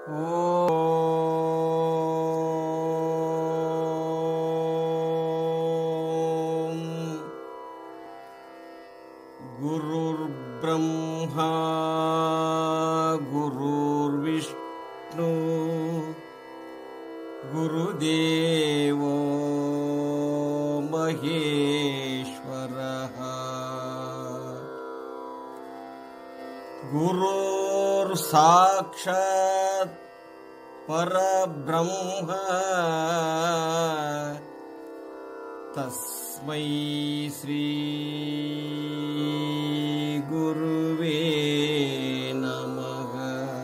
ॐ गुरुर्ब्रह्मा गुरुर्विष्णु गुरुदेवो महेश्वरः गुरोर्साक्षात् परब्रह्म तस्मै श्री गुरुवे नमः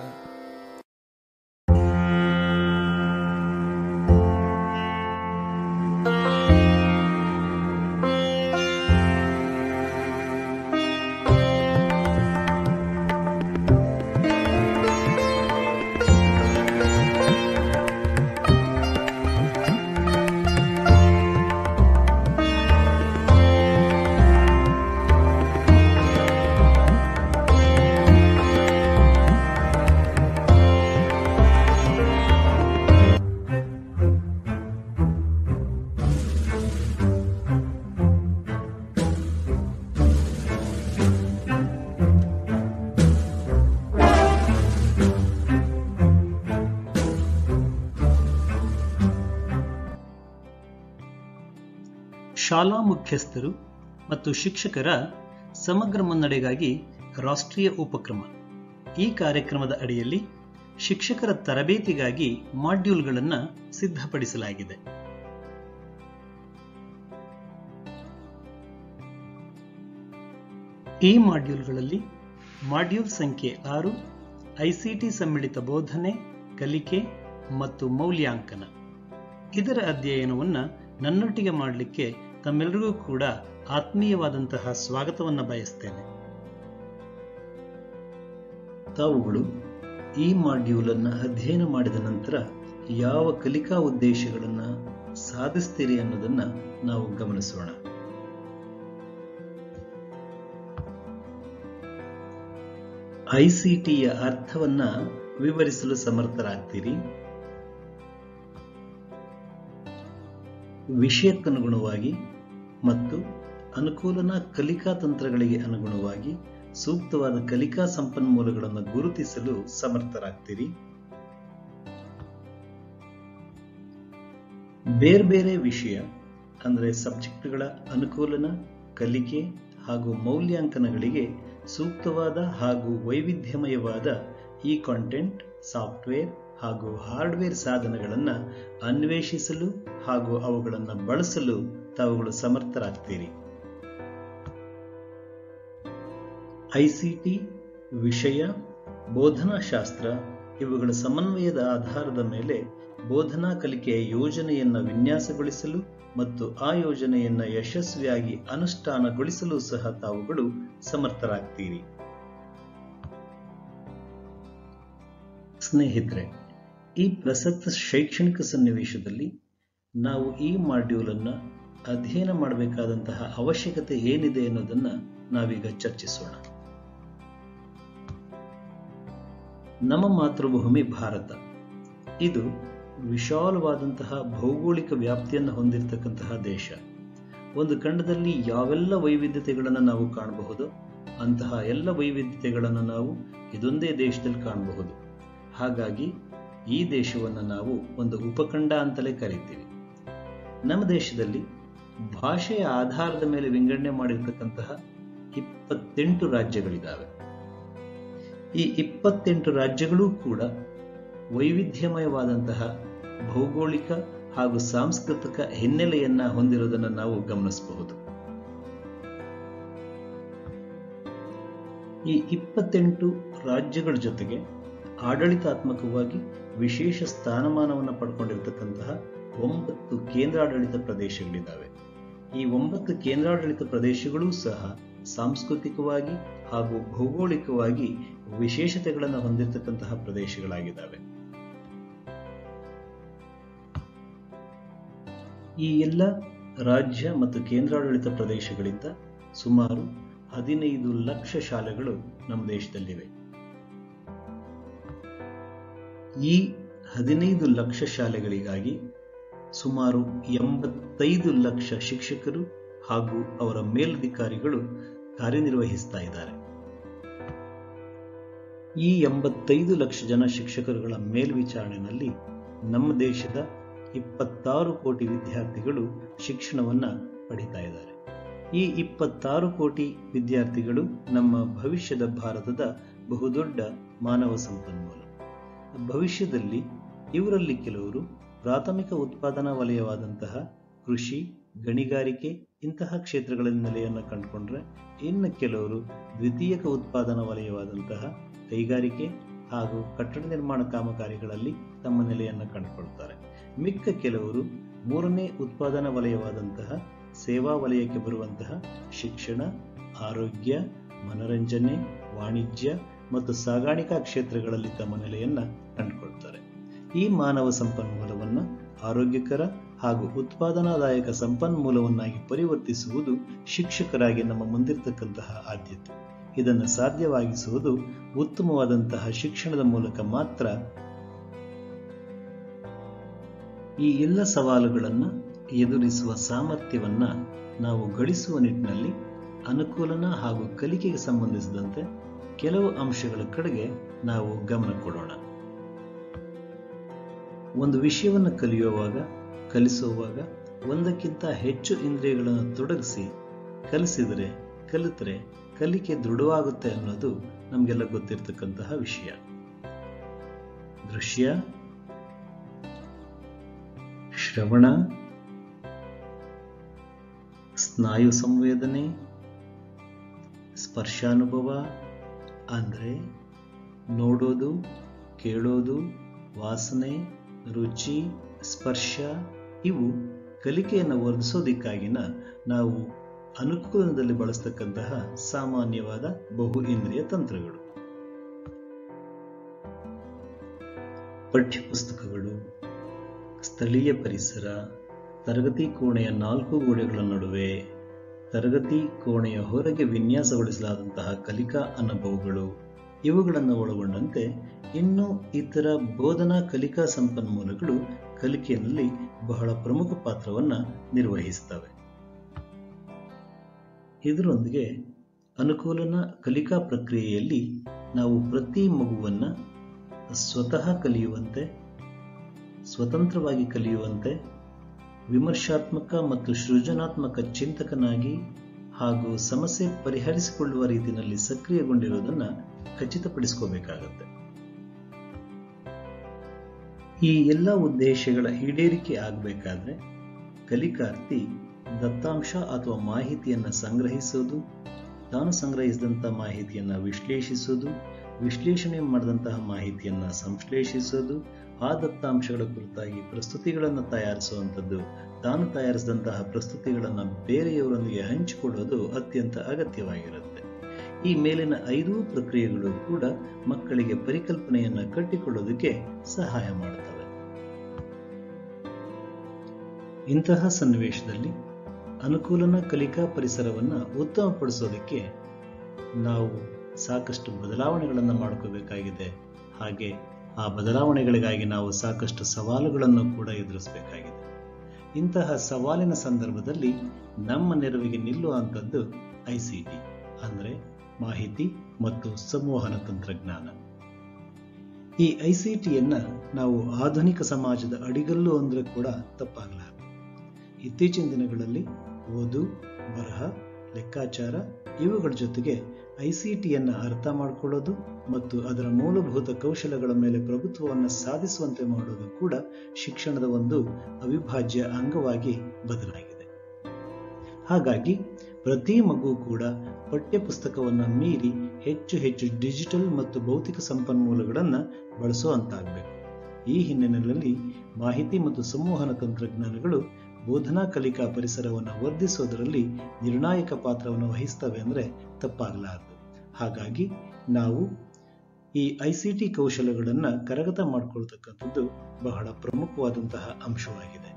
ಶಾಲಾ ಮುಖ್ಯಸ್ಥರು ಮತ್ತು ಶಿಕ್ಷಕರ ಸಮಗ್ರ ಮುನ್ನಡೆಗಾಗಿ ರಾಷ್ಟ್ರೀಯ ಉಪಕ್ರಮ ಈ ಕಾರ್ಯಕ್ರಮದ ಅಡಿಯಲ್ಲಿ ಶಿಕ್ಷಕರ ತರಬೇತಿಗಾಗಿ ಮಾಡ್ಯೂಲ್ಗಳನ್ನು ಸಿದ್ಧಪಡಿಸಲಾಗಿದೆ ಈ ಮಾಡ್ಯೂಲ್ಗಳಲ್ಲಿ ಮಾಡ್ಯೂಲ್ ಸಂಖ್ಯೆ ಆರು ಐಸಿಟಿ ಸಮ್ಮಿಳಿತ ಬೋಧನೆ ಕಲಿಕೆ ಮತ್ತು ಮೌಲ್ಯಾಂಕನ ಇದರ ಅಧ್ಯಯನವನ್ನು ನನ್ನೊಟ್ಟಿಗೆ ಮಾಡಲಿಕ್ಕೆ ತಮ್ಮೆಲ್ಲರಿಗೂ ಕೂಡ ಆತ್ಮೀಯವಾದಂತಹ ಸ್ವಾಗತವನ್ನು ಬಯಸ್ತೇನೆ ತಾವುಗಳು ಈ ಮಾಡ್ಯೂಲ್ ಅನ್ನು ಅಧ್ಯಯನ ಮಾಡಿದ ನಂತರ ಯಾವ ಕಲಿಕಾ ಉದ್ದೇಶಗಳನ್ನು ಸಾಧಿಸ್ತೀರಿ ಅನ್ನೋದನ್ನ ನಾವು ಗಮನಿಸೋಣ ಐಸಿಟಿಯ ಅರ್ಥವನ್ನ ವಿವರಿಸಲು ಸಮರ್ಥರಾಗ್ತೀರಿ ವಿಷಯಕ್ಕನುಗುಣವಾಗಿ ಮತ್ತು ಅನುಕೂಲನ ಕಲಿಕಾ ತಂತ್ರಗಳಿಗೆ ಅನುಗುಣವಾಗಿ ಸೂಕ್ತವಾದ ಕಲಿಕಾ ಸಂಪನ್ಮೂಲಗಳನ್ನು ಗುರುತಿಸಲು ಸಮರ್ಥರಾಗ್ತೀರಿ ಬೇರೆ ಬೇರೆ ವಿಷಯ ಅಂದರೆ ಸಬ್ಜೆಕ್ಟ್ಗಳ ಅನುಕೂಲನ ಕಲಿಕೆ ಹಾಗೂ ಮೌಲ್ಯಾಂಕನಗಳಿಗೆ ಸೂಕ್ತವಾದ ಹಾಗೂ ವೈವಿಧ್ಯಮಯವಾದ ಈ ಕಾಂಟೆಂಟ್ ಸಾಫ್ಟ್ವೇರ್ ಹಾಗೂ ಹಾರ್ಡ್ವೇರ್ ಸಾಧನಗಳನ್ನು ಅನ್ವೇಷಿಸಲು ಹಾಗೂ ಅವುಗಳನ್ನು ಬಳಸಲು ತಾವುಗಳು ಸಮರ್ಥರಾಗ್ತೀರಿ ಐಸಿಟಿ ವಿಷಯ ಬೋಧನಾಶಾಸ್ತ್ರ ಇವುಗಳ ಸಮನ್ವಯದ ಆಧಾರದ ಮೇಲೆ ಬೋಧನಾ ಕಲಿಕೆಯ ಯೋಜನೆಯನ್ನು ವಿನ್ಯಾಸಗೊಳಿಸಲು ಮತ್ತು ಆ ಯೋಜನೆಯನ್ನು ಯಶಸ್ವಿಯಾಗಿ ಅನುಷ್ಠಾನಗೊಳಿಸಲು ಸಹ ತಾವುಗಳು ಸಮರ್ಥರಾಗ್ತೀರಿ ಸ್ನೇಹಿತರೆ ಈ ಪ್ರಸಕ್ತ ಶೈಕ್ಷಣಿಕ ಸನ್ನಿವೇಶದಲ್ಲಿ ನಾವು ಈ ಮಾಡ್ಯೂಲ್ ಅನ್ನು ಅಧ್ಯಯನ ಮಾಡಬೇಕಾದಂತಹ ಅವಶ್ಯಕತೆ ಏನಿದೆ ಅನ್ನೋದನ್ನ ನಾವೀಗ ಚರ್ಚಿಸೋಣ ನಮ್ಮ ಮಾತೃಭೂಮಿ ಭಾರತ ಇದು ವಿಶಾಲವಾದಂತಹ ಭೌಗೋಳಿಕ ವ್ಯಾಪ್ತಿಯನ್ನು ಹೊಂದಿರತಕ್ಕಂತಹ ದೇಶ ಒಂದು ಖಂಡದಲ್ಲಿ ಯಾವೆಲ್ಲ ವೈವಿಧ್ಯತೆಗಳನ್ನು ನಾವು ಕಾಣಬಹುದು ಅಂತಹ ಎಲ್ಲ ವೈವಿಧ್ಯತೆಗಳನ್ನು ನಾವು ಇದೊಂದೇ ದೇಶದಲ್ಲಿ ಕಾಣಬಹುದು ಹಾಗಾಗಿ ಈ ದೇಶವನ್ನು ನಾವು ಒಂದು ಉಪಖಂಡ ಅಂತಲೇ ಕರಿತೀವಿ ನಮ್ಮ ದೇಶದಲ್ಲಿ ಭಾಷೆಯ ಆಧಾರದ ಮೇಲೆ ವಿಂಗಡಣೆ ಮಾಡಿರ್ತಕ್ಕಂತಹ ಇಪ್ಪತ್ತೆಂಟು ರಾಜ್ಯಗಳಿದ್ದಾವೆ ಈ ಇಪ್ಪತ್ತೆಂಟು ರಾಜ್ಯಗಳೂ ಕೂಡ ವೈವಿಧ್ಯಮಯವಾದಂತಹ ಭೌಗೋಳಿಕ ಹಾಗೂ ಸಾಂಸ್ಕೃತಿಕ ಹಿನ್ನೆಲೆಯನ್ನ ಹೊಂದಿರುವುದನ್ನು ನಾವು ಗಮನಿಸಬಹುದು ಈ ಇಪ್ಪತ್ತೆಂಟು ರಾಜ್ಯಗಳ ಜೊತೆಗೆ ಆಡಳಿತಾತ್ಮಕವಾಗಿ ವಿಶೇಷ ಸ್ಥಾನಮಾನವನ್ನು ಪಡ್ಕೊಂಡಿರತಕ್ಕಂತಹ ಒಂಬತ್ತು ಕೇಂದ್ರಾಡಳಿತ ಪ್ರದೇಶಗಳಿದ್ದಾವೆ ಈ ಒಂಬತ್ತು ಕೇಂದ್ರಾಡಳಿತ ಪ್ರದೇಶಗಳೂ ಸಹ ಸಾಂಸ್ಕೃತಿಕವಾಗಿ ಹಾಗೂ ಭೌಗೋಳಿಕವಾಗಿ ವಿಶೇಷತೆಗಳನ್ನು ಹೊಂದಿರತಕ್ಕಂತಹ ಪ್ರದೇಶಗಳಾಗಿದ್ದಾವೆ ಈ ಎಲ್ಲ ರಾಜ್ಯ ಮತ್ತು ಕೇಂದ್ರಾಡಳಿತ ಪ್ರದೇಶಗಳಿಂದ ಸುಮಾರು ಹದಿನೈದು ಲಕ್ಷ ಶಾಲೆಗಳು ನಮ್ಮ ದೇಶದಲ್ಲಿವೆ ಈ ಹದಿನೈದು ಲಕ್ಷ ಶಾಲೆಗಳಿಗಾಗಿ ಸುಮಾರು ಎಂಬತ್ತೈದು ಲಕ್ಷ ಶಿಕ್ಷಕರು ಹಾಗೂ ಅವರ ಮೇಲಧಿಕಾರಿಗಳು ಕಾರ್ಯನಿರ್ವಹಿಸ್ತಾ ಇದ್ದಾರೆ ಈ ಎಂಬತ್ತೈದು ಲಕ್ಷ ಜನ ಶಿಕ್ಷಕರುಗಳ ಮೇಲ್ವಿಚಾರಣೆಯಲ್ಲಿ ನಮ್ಮ ದೇಶದ ಇಪ್ಪತ್ತಾರು ಕೋಟಿ ವಿದ್ಯಾರ್ಥಿಗಳು ಶಿಕ್ಷಣವನ್ನ ಪಡಿತಾ ಇದ್ದಾರೆ ಈ ಇಪ್ಪತ್ತಾರು ಕೋಟಿ ವಿದ್ಯಾರ್ಥಿಗಳು ನಮ್ಮ ಭವಿಷ್ಯದ ಭಾರತದ ಬಹುದೊಡ್ಡ ಮಾನವ ಸಂಪನ್ಮೂಲ ಭವಿಷ್ಯದಲ್ಲಿ ಇವರಲ್ಲಿ ಕೆಲವರು ಪ್ರಾಥಮಿಕ ಉತ್ಪಾದನಾ ವಲಯವಾದಂತಹ ಕೃಷಿ ಗಣಿಗಾರಿಕೆ ಇಂತಹ ಕ್ಷೇತ್ರಗಳಲ್ಲಿ ನೆಲೆಯನ್ನು ಕಂಡುಕೊಂಡ್ರೆ ಇನ್ನು ಕೆಲವರು ದ್ವಿತೀಯಕ ಉತ್ಪಾದನಾ ವಲಯವಾದಂತಹ ಕೈಗಾರಿಕೆ ಹಾಗೂ ಕಟ್ಟಡ ನಿರ್ಮಾಣ ಕಾಮಗಾರಿಗಳಲ್ಲಿ ತಮ್ಮ ನೆಲೆಯನ್ನು ಕಂಡುಕೊಳ್ತಾರೆ ಮಿಕ್ಕ ಕೆಲವರು ಮೂರನೇ ಉತ್ಪಾದನಾ ವಲಯವಾದಂತಹ ಸೇವಾ ವಲಯಕ್ಕೆ ಬರುವಂತಹ ಶಿಕ್ಷಣ ಆರೋಗ್ಯ ಮನರಂಜನೆ ವಾಣಿಜ್ಯ ಮತ್ತು ಸಾಗಾಣಿಕಾ ಕ್ಷೇತ್ರಗಳಲ್ಲಿ ತಮ್ಮ ನೆಲೆಯನ್ನ ಕಂಡುಕೊಳ್ತಾರೆ ಈ ಮಾನವ ಸಂಪನ್ಮೂಲವನ್ನ ಆರೋಗ್ಯಕರ ಹಾಗೂ ಉತ್ಪಾದನಾದಾಯಕ ಸಂಪನ್ಮೂಲವನ್ನಾಗಿ ಪರಿವರ್ತಿಸುವುದು ಶಿಕ್ಷಕರಾಗಿ ನಮ್ಮ ಮುಂದಿರತಕ್ಕಂತಹ ಆದ್ಯತೆ ಇದನ್ನು ಸಾಧ್ಯವಾಗಿಸುವುದು ಉತ್ತಮವಾದಂತಹ ಶಿಕ್ಷಣದ ಮೂಲಕ ಮಾತ್ರ ಈ ಎಲ್ಲ ಸವಾಲುಗಳನ್ನು ಎದುರಿಸುವ ಸಾಮರ್ಥ್ಯವನ್ನ ನಾವು ಗಳಿಸುವ ನಿಟ್ಟಿನಲ್ಲಿ ಅನುಕೂಲನ ಹಾಗೂ ಕಲಿಕೆಗೆ ಸಂಬಂಧಿಸಿದಂತೆ ಕೆಲವು ಅಂಶಗಳ ಕಡೆಗೆ ನಾವು ಗಮನ ಕೊಡೋಣ ಒಂದು ವಿಷಯವನ್ನು ಕಲಿಯುವಾಗ ಕಲಿಸುವಾಗ ಒಂದಕ್ಕಿಂತ ಹೆಚ್ಚು ಇಂದ್ರಿಯಗಳನ್ನು ತೊಡಗಿಸಿ ಕಲಿಸಿದರೆ ಕಲಿತರೆ ಕಲಿಕೆ ದೃಢವಾಗುತ್ತೆ ಅನ್ನೋದು ನಮಗೆಲ್ಲ ಗೊತ್ತಿರತಕ್ಕಂತಹ ವಿಷಯ ದೃಶ್ಯ ಶ್ರವಣ ಸ್ನಾಯು ಸಂವೇದನೆ ಸ್ಪರ್ಶಾನುಭವ ಅಂದರೆ ನೋಡೋದು ಕೇಳೋದು ವಾಸನೆ ರುಚಿ ಸ್ಪರ್ಶ ಇವು ಕಲಿಕೆಯನ್ನು ವರ್ಧಿಸೋದಿಕ್ಕಾಗಿನ ನಾವು ಅನುಕೂಲದಲ್ಲಿ ಬಳಸ್ತಕ್ಕಂತಹ ಸಾಮಾನ್ಯವಾದ ಬಹು ಇಂದ್ರಿಯ ತಂತ್ರಗಳು ಪಠ್ಯಪುಸ್ತಕಗಳು ಸ್ಥಳೀಯ ಪರಿಸರ ತರಗತಿ ಕೋಣೆಯ ನಾಲ್ಕು ಗೋಡೆಗಳ ನಡುವೆ ತರಗತಿ ಕೋಣೆಯ ಹೊರಗೆ ವಿನ್ಯಾಸಗೊಳಿಸಲಾದಂತಹ ಕಲಿಕಾ ಅನುಭವಗಳು ಇವುಗಳನ್ನು ಒಳಗೊಂಡಂತೆ ಇನ್ನು ಇತರ ಬೋಧನಾ ಕಲಿಕಾ ಸಂಪನ್ಮೂಲಗಳು ಕಲಿಕೆಯಲ್ಲಿ ಬಹಳ ಪ್ರಮುಖ ಪಾತ್ರವನ್ನು ನಿರ್ವಹಿಸ್ತವೆ ಇದರೊಂದಿಗೆ ಅನುಕೂಲನ ಕಲಿಕಾ ಪ್ರಕ್ರಿಯೆಯಲ್ಲಿ ನಾವು ಪ್ರತಿ ಮಗುವನ್ನ ಸ್ವತಃ ಕಲಿಯುವಂತೆ ಸ್ವತಂತ್ರವಾಗಿ ಕಲಿಯುವಂತೆ ವಿಮರ್ಶಾತ್ಮಕ ಮತ್ತು ಸೃಜನಾತ್ಮಕ ಚಿಂತಕನಾಗಿ ಹಾಗೂ ಸಮಸ್ಯೆ ಪರಿಹರಿಸಿಕೊಳ್ಳುವ ರೀತಿಯಲ್ಲಿ ಸಕ್ರಿಯಗೊಂಡಿರುವುದನ್ನು ಖಚಿತಪಡಿಸಿಕೋಬೇಕಾಗತ್ತೆ ಈ ಎಲ್ಲ ಉದ್ದೇಶಗಳ ಈಡೇರಿಕೆ ಆಗಬೇಕಾದ್ರೆ ಕಲಿಕಾರ್ಥಿ ದತ್ತಾಂಶ ಅಥವಾ ಮಾಹಿತಿಯನ್ನು ಸಂಗ್ರಹಿಸೋದು ತಾನು ಸಂಗ್ರಹಿಸಿದಂಥ ಮಾಹಿತಿಯನ್ನು ವಿಶ್ಲೇಷಿಸೋದು ವಿಶ್ಲೇಷಣೆ ಮಾಡಿದಂತಹ ಮಾಹಿತಿಯನ್ನು ಸಂಶ್ಲೇಷಿಸೋದು ಆ ದತ್ತಾಂಶಗಳ ಕುರಿತಾಗಿ ಪ್ರಸ್ತುತಿಗಳನ್ನು ತಯಾರಿಸುವಂಥದ್ದು ತಾನು ತಯಾರಿಸಿದಂತಹ ಪ್ರಸ್ತುತಿಗಳನ್ನು ಬೇರೆಯವರೊಂದಿಗೆ ಹಂಚಿಕೊಳ್ಳೋದು ಅತ್ಯಂತ ಅಗತ್ಯವಾಗಿರುತ್ತೆ ಈ ಮೇಲಿನ ಐದೂ ಪ್ರಕ್ರಿಯೆಗಳು ಕೂಡ ಮಕ್ಕಳಿಗೆ ಪರಿಕಲ್ಪನೆಯನ್ನು ಕಟ್ಟಿಕೊಳ್ಳೋದಕ್ಕೆ ಸಹಾಯ ಮಾಡುತ್ತವೆ ಇಂತಹ ಸನ್ನಿವೇಶದಲ್ಲಿ ಅನುಕೂಲನ ಕಲಿಕಾ ಪರಿಸರವನ್ನು ಉತ್ತಮಪಡಿಸೋದಕ್ಕೆ ನಾವು ಸಾಕಷ್ಟು ಬದಲಾವಣೆಗಳನ್ನು ಮಾಡ್ಕೋಬೇಕಾಗಿದೆ ಹಾಗೆ ಆ ಬದಲಾವಣೆಗಳಿಗಾಗಿ ನಾವು ಸಾಕಷ್ಟು ಸವಾಲುಗಳನ್ನು ಕೂಡ ಎದುರಿಸಬೇಕಾಗಿದೆ ಇಂತಹ ಸವಾಲಿನ ಸಂದರ್ಭದಲ್ಲಿ ನಮ್ಮ ನೆರವಿಗೆ ನಿಲ್ಲುವಂಥದ್ದು ಐ ಸಿ ಟಿ ಅಂದರೆ ಮಾಹಿತಿ ಮತ್ತು ಸಂವಹನ ತಂತ್ರಜ್ಞಾನ ಈ ಐ ಸಿ ಟಿಯನ್ನ ನಾವು ಆಧುನಿಕ ಸಮಾಜದ ಅಡಿಗಲ್ಲು ಅಂದ್ರೆ ಕೂಡ ತಪ್ಪಾಗಲಾರದು ಇತ್ತೀಚಿನ ದಿನಗಳಲ್ಲಿ ಓದು ಬರಹ ಲೆಕ್ಕಾಚಾರ ಇವುಗಳ ಜೊತೆಗೆ ಐ ಸಿ ಟಿಯನ್ನು ಅರ್ಥ ಮಾಡಿಕೊಳ್ಳೋದು ಮತ್ತು ಅದರ ಮೂಲಭೂತ ಕೌಶಲಗಳ ಮೇಲೆ ಪ್ರಭುತ್ವವನ್ನು ಸಾಧಿಸುವಂತೆ ಮಾಡೋದು ಕೂಡ ಶಿಕ್ಷಣದ ಒಂದು ಅವಿಭಾಜ್ಯ ಅಂಗವಾಗಿ ಬದಲಾಗಿದೆ ಹಾಗಾಗಿ ಪ್ರತಿ ಮಗು ಕೂಡ ಪಠ್ಯಪುಸ್ತಕವನ್ನು ಮೀರಿ ಹೆಚ್ಚು ಹೆಚ್ಚು ಡಿಜಿಟಲ್ ಮತ್ತು ಭೌತಿಕ ಸಂಪನ್ಮೂಲಗಳನ್ನು ಬಳಸುವಂತಾಗಬೇಕು ಈ ಹಿನ್ನೆಲೆಯಲ್ಲಿ ಮಾಹಿತಿ ಮತ್ತು ಸಂವಹನ ತಂತ್ರಜ್ಞಾನಗಳು ಬೋಧನಾ ಕಲಿಕಾ ಪರಿಸರವನ್ನು ವರ್ಧಿಸೋದರಲ್ಲಿ ನಿರ್ಣಾಯಕ ಪಾತ್ರವನ್ನು ವಹಿಸ್ತವೆ ಅಂದರೆ ತಪ್ಪಾಗಲಾರದು ಹಾಗಾಗಿ ನಾವು ಈ ಐ ಸಿ ಟಿ ಕೌಶಲಗಳನ್ನು ಕರಗತ ಮಾಡಿಕೊಳ್ತಕ್ಕಂಥದ್ದು ಬಹಳ ಪ್ರಮುಖವಾದಂತಹ ಅಂಶವಾಗಿದೆ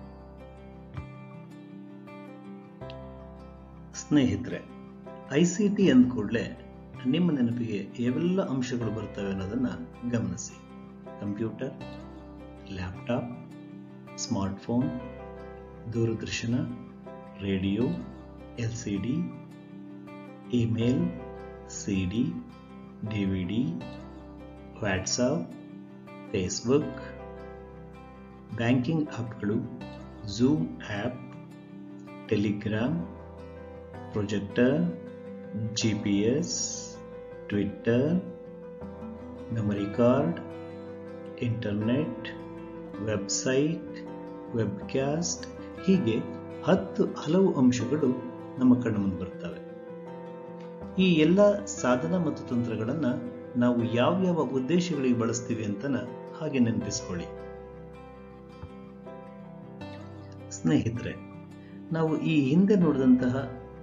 ಸ್ನೇಹಿತರೆ ಐ ಸಿ ಟಿ ಅಂದ ಕೂಡಲೇ ನಿಮ್ಮ ನೆನಪಿಗೆ ಯಾವೆಲ್ಲ ಅಂಶಗಳು ಬರ್ತವೆ ಅನ್ನೋದನ್ನ ಗಮನಿಸಿ ಕಂಪ್ಯೂಟರ್ ಲ್ಯಾಪ್ಟಾಪ್ ಸ್ಮಾರ್ಟ್ಫೋನ್ ದೂರದರ್ಶನ radio L C D email C D D V D WhatsApp Facebook banking ಆ್ಯಪ್ಗಳು Zoom app Telegram projector G P S Twitter memory card internet website webcast ಹೀಗೆ ಹತ್ತು ಹಲವು ಅಂಶಗಳು ನಮ್ಮ ಕಣ್ಣು ಮುಂದೆ ಬರ್ತವೆ ಈ ಎಲ್ಲ ಸಾಧನ ಮತ್ತು ತಂತ್ರಗಳನ್ನು ನಾವು ಯಾವ್ಯಾವ ಉದ್ದೇಶಗಳಿಗೆ ಬಳಸ್ತೀವಿ ಅಂತನ ಹಾಗೆ ನೆನಪಿಸ್ಕೊಳ್ಳಿ ಸ್ನೇಹಿತರೆ ನಾವು ಈ ಹಿಂದೆ ನೋಡಿದಂತಹ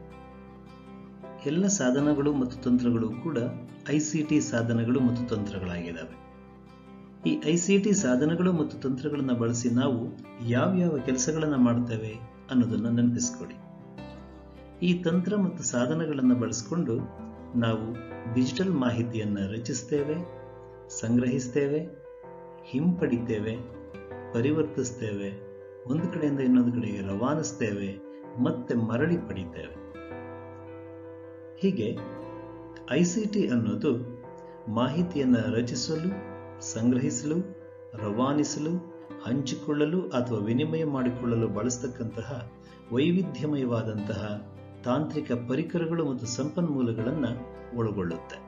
ಎಲ್ಲ ಸಾಧನಗಳು ಮತ್ತು ತಂತ್ರಗಳು ಕೂಡ ಐ ಸಿ ಟಿ ಸಾಧನಗಳು ಮತ್ತು ತಂತ್ರಗಳಾಗಿದ್ದಾವೆ ಈ ಐ ಸಿ ಟಿ ಸಾಧನಗಳು ಮತ್ತು ತಂತ್ರಗಳನ್ನು ಬಳಸಿ ನಾವು ಯಾವ್ಯಾವ ಕೆಲಸಗಳನ್ನು ಮಾಡ್ತೇವೆ ಅನ್ನೋದನ್ನು ನೆನಪಿಸ್ಕೊಡಿ ಈ ತಂತ್ರ ಮತ್ತು ಸಾಧನಗಳನ್ನು ಬಳಸಿಕೊಂಡು ನಾವು ಡಿಜಿಟಲ್ ಮಾಹಿತಿಯನ್ನು ರಚಿಸ್ತೇವೆ ಸಂಗ್ರಹಿಸ್ತೇವೆ ಹಿಂಪಡಿತೇವೆ ಪರಿವರ್ತಿಸ್ತೇವೆ ಒಂದು ಕಡೆಯಿಂದ ಇನ್ನೊಂದು ಕಡೆಗೆ ರವಾನಿಸ್ತೇವೆ ಮತ್ತೆ ಮರಳಿ ಪಡಿತೇವೆ ಹೀಗೆ ಐ ಸಿ ಟಿ ಅನ್ನೋದು ಮಾಹಿತಿಯನ್ನು ರಚಿಸಲು ಸಂಗ್ರಹಿಸಲು ರವಾನಿಸಲು ಹಂಚಿಕೊಳ್ಳಲು ಅಥವಾ ವಿನಿಮಯ ಮಾಡಿಕೊಳ್ಳಲು ಬಳಸ್ತಕ್ಕಂತಹ ವೈವಿಧ್ಯಮಯವಾದಂತಹ ತಾಂತ್ರಿಕ ಪರಿಕರಗಳು ಮತ್ತು ಸಂಪನ್ಮೂಲಗಳನ್ನು ಒಳಗೊಳ್ಳುತ್ತೆ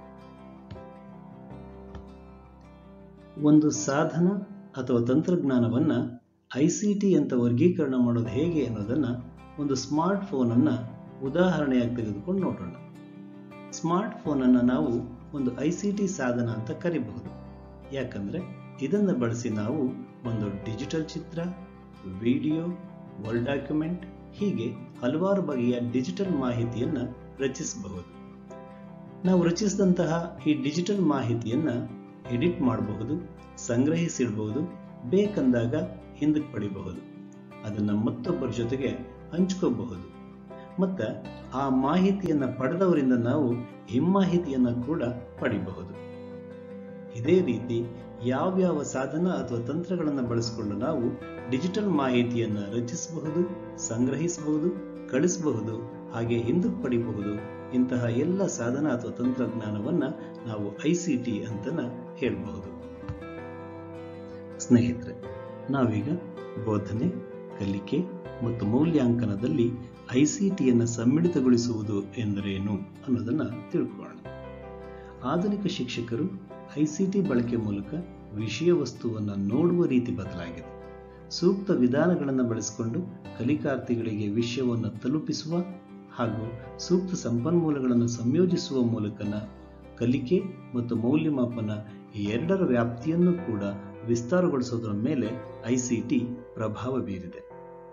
ಒಂದು ಸಾಧನ ಅಥವಾ ತಂತ್ರಜ್ಞಾನವನ್ನು ಐ ಸಿ ಟಿ ಅಂತ ವರ್ಗೀಕರಣ ಮಾಡೋದು ಹೇಗೆ ಅನ್ನೋದನ್ನು ಒಂದು ಸ್ಮಾರ್ಟ್ ಫೋನನ್ನು ಉದಾಹರಣೆಯಾಗಿ ತೆಗೆದುಕೊಂಡು ನೋಡೋಣ ಸ್ಮಾರ್ಟ್ ಫೋನನ್ನು ನಾವು ಒಂದು ಐ ಸಿ ಟಿ ಸಾಧನ ಅಂತ ಕರಿಬಹುದು ಯಾಕಂದರೆ ಇದನ್ನು ಬಳಸಿ ನಾವು ಒಂದು ಡಿಜಿಟಲ್ ಚಿತ್ರ ವಿಡಿಯೋ ವರ್ಡ್ ಡಾಕ್ಯುಮೆಂಟ್ ಹೀಗೆ ಹಲವಾರು ಬಗೆಯ ಡಿಜಿಟಲ್ ಮಾಹಿತಿಯನ್ನು ರಚಿಸಬಹುದು ನಾವು ರಚಿಸಿದಂತಹ ಈ ಡಿಜಿಟಲ್ ಮಾಹಿತಿಯನ್ನು ಎಡಿಟ್ ಮಾಡಬಹುದು ಸಂಗ್ರಹಿಸಿಡಬಹುದು ಬೇಕಂದಾಗ ಹಿಂದಕ್ಕೆ ಪಡಿಬಹುದು ಅದನ್ನು ಮತ್ತೊಬ್ಬರ ಜೊತೆಗೆ ಹಂಚ್ಕೋಬಹುದು ಮತ್ತು ಆ ಮಾಹಿತಿಯನ್ನು ಪಡೆದವರಿಂದ ನಾವು ಹಿಮ್ಮಾಹಿತಿಯನ್ನು ಕೂಡ ಪಡಿಬಹುದು ಇದೇ ರೀತಿ ಯಾವ್ಯಾವ ಸಾಧನ ಅಥವಾ ತಂತ್ರಗಳನ್ನು ಬಳಸಿಕೊಂಡು ನಾವು ಡಿಜಿಟಲ್ ಮಾಹಿತಿಯನ್ನು ರಚಿಸಬಹುದು ಸಂಗ್ರಹಿಸಬಹುದು ಕಳಿಸಬಹುದು ಹಾಗೆ ಹಿಂದಕ್ಕೆ ಪಡಿಬಹುದು ಇಂತಹ ಎಲ್ಲ ಸಾಧನ ಅಥವಾ ತಂತ್ರಜ್ಞಾನವನ್ನು ನಾವು ಐ ಸಿ ಟಿ ಅಂತನ ಹೇಳಬಹುದು ಸ್ನೇಹಿತರೆ ನಾವೀಗ ಬೋಧನೆ ಕಲಿಕೆ ಮತ್ತು ಮೌಲ್ಯಾಂಕನದಲ್ಲಿ ಐ ಸಿ ಟಿಯನ್ನು ಸಮ್ಮಿಳಿತಗೊಳಿಸುವುದು ಎಂದರೇನು ಅನ್ನೋದನ್ನು ತಿಳ್ಕೊಳ್ಳೋಣ ಆಧುನಿಕ ಶಿಕ್ಷಕರು ಐ ಸಿ ಟಿ ಬಳಕೆ ಮೂಲಕ ವಿಷಯ ವಸ್ತುವನ್ನು ನೋಡುವ ರೀತಿ ಬದಲಾಗಿದೆ ಸೂಕ್ತ ವಿಧಾನಗಳನ್ನು ಬಳಸಿಕೊಂಡು ಕಲಿಕಾರ್ಥಿಗಳಿಗೆ ವಿಷಯವನ್ನು ತಲುಪಿಸುವ ಹಾಗೂ ಸೂಕ್ತ ಸಂಪನ್ಮೂಲಗಳನ್ನು ಸಂಯೋಜಿಸುವ ಮೂಲಕನ ಕಲಿಕೆ ಮತ್ತು ಮೌಲ್ಯಮಾಪನ ಈ ಎರಡರ ವ್ಯಾಪ್ತಿಯನ್ನು ಕೂಡ ವಿಸ್ತಾರಗೊಳಿಸೋದರ ಮೇಲೆ ಐಸಿಟಿ ಪ್ರಭಾವ ಬೀರಿದೆ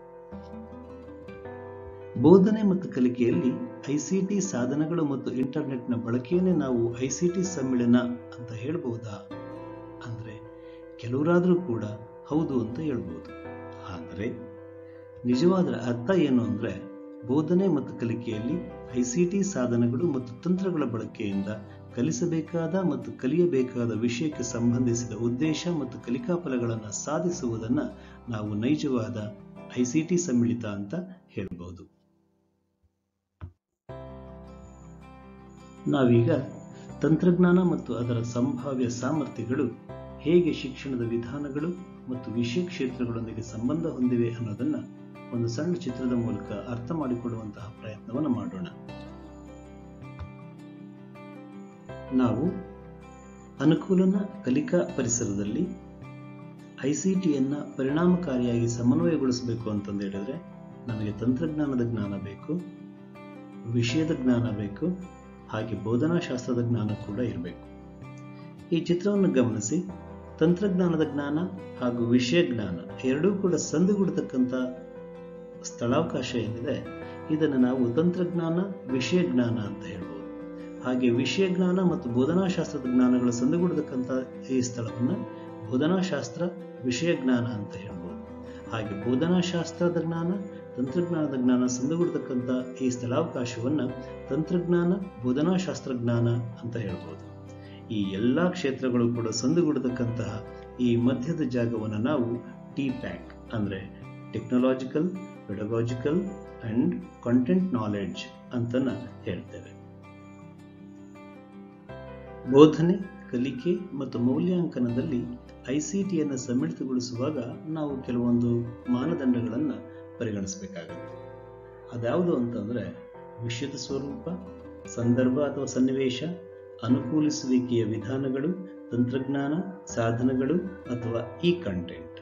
ಬೋಧನೆ ಮತ್ತು ಕಲಿಕೆಯಲ್ಲಿ ಐಸಿಟಿ ಸಾಧನಗಳು ಮತ್ತು ಇಂಟರ್ನೆಟ್ನ ಬಳಕೆಯನ್ನೇ ನಾವು ಐಸಿಟಿ ಸಮ್ಮಿಳನ ಅಂತ ಹೇಳ್ಬಹುದಾ ಅಂದ್ರೆ ಕೆಲವರಾದರೂ ಕೂಡ ಹೌದು ಅಂತ ಹೇಳ್ಬೋದು ಆದರೆ ನಿಜವಾದ ಅರ್ಥ ಏನು ಅಂದ್ರೆ ಬೋಧನೆ ಮತ್ತು ಕಲಿಕೆಯಲ್ಲಿ ಐಸಿಟಿ ಸಾಧನಗಳು ಮತ್ತು ತಂತ್ರಗಳ ಬಳಕೆಯಿಂದ ಕಲಿಸಬೇಕಾದ ಮತ್ತು ಕಲಿಯಬೇಕಾದ ವಿಷಯಕ್ಕೆ ಸಂಬಂಧಿಸಿದ ಉದ್ದೇಶ ಮತ್ತು ಕಲಿಕಾ ಫಲಗಳನ್ನು ಸಾಧಿಸುವುದನ್ನು ನಾವು ನೈಜವಾದ ಐಸಿಟಿ ಸಮ್ಮಿಳಿತ ಅಂತ ಹೇಳ್ಬೋದು ನಾವೀಗ ತಂತ್ರಜ್ಞಾನ ಮತ್ತು ಅದರ ಸಂಭಾವ್ಯ ಸಾಮರ್ಥ್ಯಗಳು ಹೇಗೆ ಶಿಕ್ಷಣದ ವಿಧಾನಗಳು ಮತ್ತು ವಿಷಯ ಕ್ಷೇತ್ರಗಳೊಂದಿಗೆ ಸಂಬಂಧ ಹೊಂದಿವೆ ಅನ್ನೋದನ್ನ ಒಂದು ಸಣ್ಣ ಚಿತ್ರದ ಮೂಲಕ ಅರ್ಥ ಮಾಡಿಕೊಡುವಂತಹ ಪ್ರಯತ್ನವನ್ನು ಮಾಡೋಣ ನಾವು ಅನುಕೂಲನ ಕಲಿಕಾ ಪರಿಸರದಲ್ಲಿ ಐಸಿಟಿಯನ್ನು ಪರಿಣಾಮಕಾರಿಯಾಗಿ ಸಮನ್ವಯಗೊಳಿಸಬೇಕು ಅಂತಂದು ಹೇಳಿದ್ರೆ ನಮಗೆ ತಂತ್ರಜ್ಞಾನದ ಜ್ಞಾನ ಬೇಕು ವಿಷಯದ ಜ್ಞಾನ ಬೇಕು ಹಾಗೆ ಬೋಧನಾಶಾಸ್ತ್ರದ ಜ್ಞಾನ ಕೂಡ ಇರಬೇಕು ಈ ಚಿತ್ರವನ್ನು ಗಮನಿಸಿ ತಂತ್ರಜ್ಞಾನದ ಜ್ಞಾನ ಹಾಗೂ ವಿಷಯ ಜ್ಞಾನ ಎರಡೂ ಕೂಡ ಸಂದುಗೂಡತಕ್ಕಂಥ ಸ್ಥಳಾವಕಾಶ ಏನಿದೆ ಇದನ್ನು ನಾವು ತಂತ್ರಜ್ಞಾನ ವಿಷಯ ಜ್ಞಾನ ಅಂತ ಹೇಳ್ಬೋದು ಹಾಗೆ ವಿಷಯ ಜ್ಞಾನ ಮತ್ತು ಬೋಧನಾಶಾಸ್ತ್ರದ ಜ್ಞಾನಗಳು ಸಂದುಗೂಡತಕ್ಕಂಥ ಈ ಸ್ಥಳವನ್ನು ಬೋಧನಾಶಾಸ್ತ್ರ ವಿಷಯ ಜ್ಞಾನ ಅಂತ ಹೇಳ್ಬೋದು ಹಾಗೆ ಬೋಧನಾಶಾಸ್ತ್ರದ ಜ್ಞಾನ ತಂತ್ರಜ್ಞಾನದ ಜ್ಞಾನ ಸಂದುಗೂಡತಕ್ಕಂಥ ಈ ಸ್ಥಳಾವಕಾಶವನ್ನು ತಂತ್ರಜ್ಞಾನ ಬೋಧನಾಶಾಸ್ತ್ರ ಜ್ಞಾನ ಅಂತ ಹೇಳ್ಬೋದು ಈ ಎಲ್ಲ ಕ್ಷೇತ್ರಗಳು ಕೂಡ ಸಂದುಗೂಡತಕ್ಕಂತಹ ಈ ಮಧ್ಯದ ಜಾಗವನ್ನು ನಾವು ಟಿ ಪ್ಯಾಕ್ ಅಂದರೆ technological pedagogical and content knowledge ಅಂತನ ಹೇಳ್ತೇವೆ ಬೋಧನೆ ಕಲಿಕೆ ಮತ್ತು ಮೌಲ್ಯಾಂಕನದಲ್ಲಿ ಐ ಸಿ ಟಿಯನ್ನು ಸಮ್ಮಿಳಿತಗೊಳಿಸುವಾಗ ನಾವು ಕೆಲವೊಂದು ಮಾನದಂಡಗಳನ್ನು ಪರಿಗಣಿಸಬೇಕಾಗುತ್ತೆ ಅದ್ಯಾವುದು ಅಂತಂದರೆ ವಿಷಯದ ಸ್ವರೂಪ ಸಂದರ್ಭ ಅಥವಾ ಸನ್ನಿವೇಶ ಅನುಕೂಲಿಸುವಿಕೆಯ ವಿಧಾನಗಳು ತಂತ್ರಜ್ಞಾನ ಸಾಧನಗಳು ಅಥವಾ ಈ ಕಂಟೆಂಟ್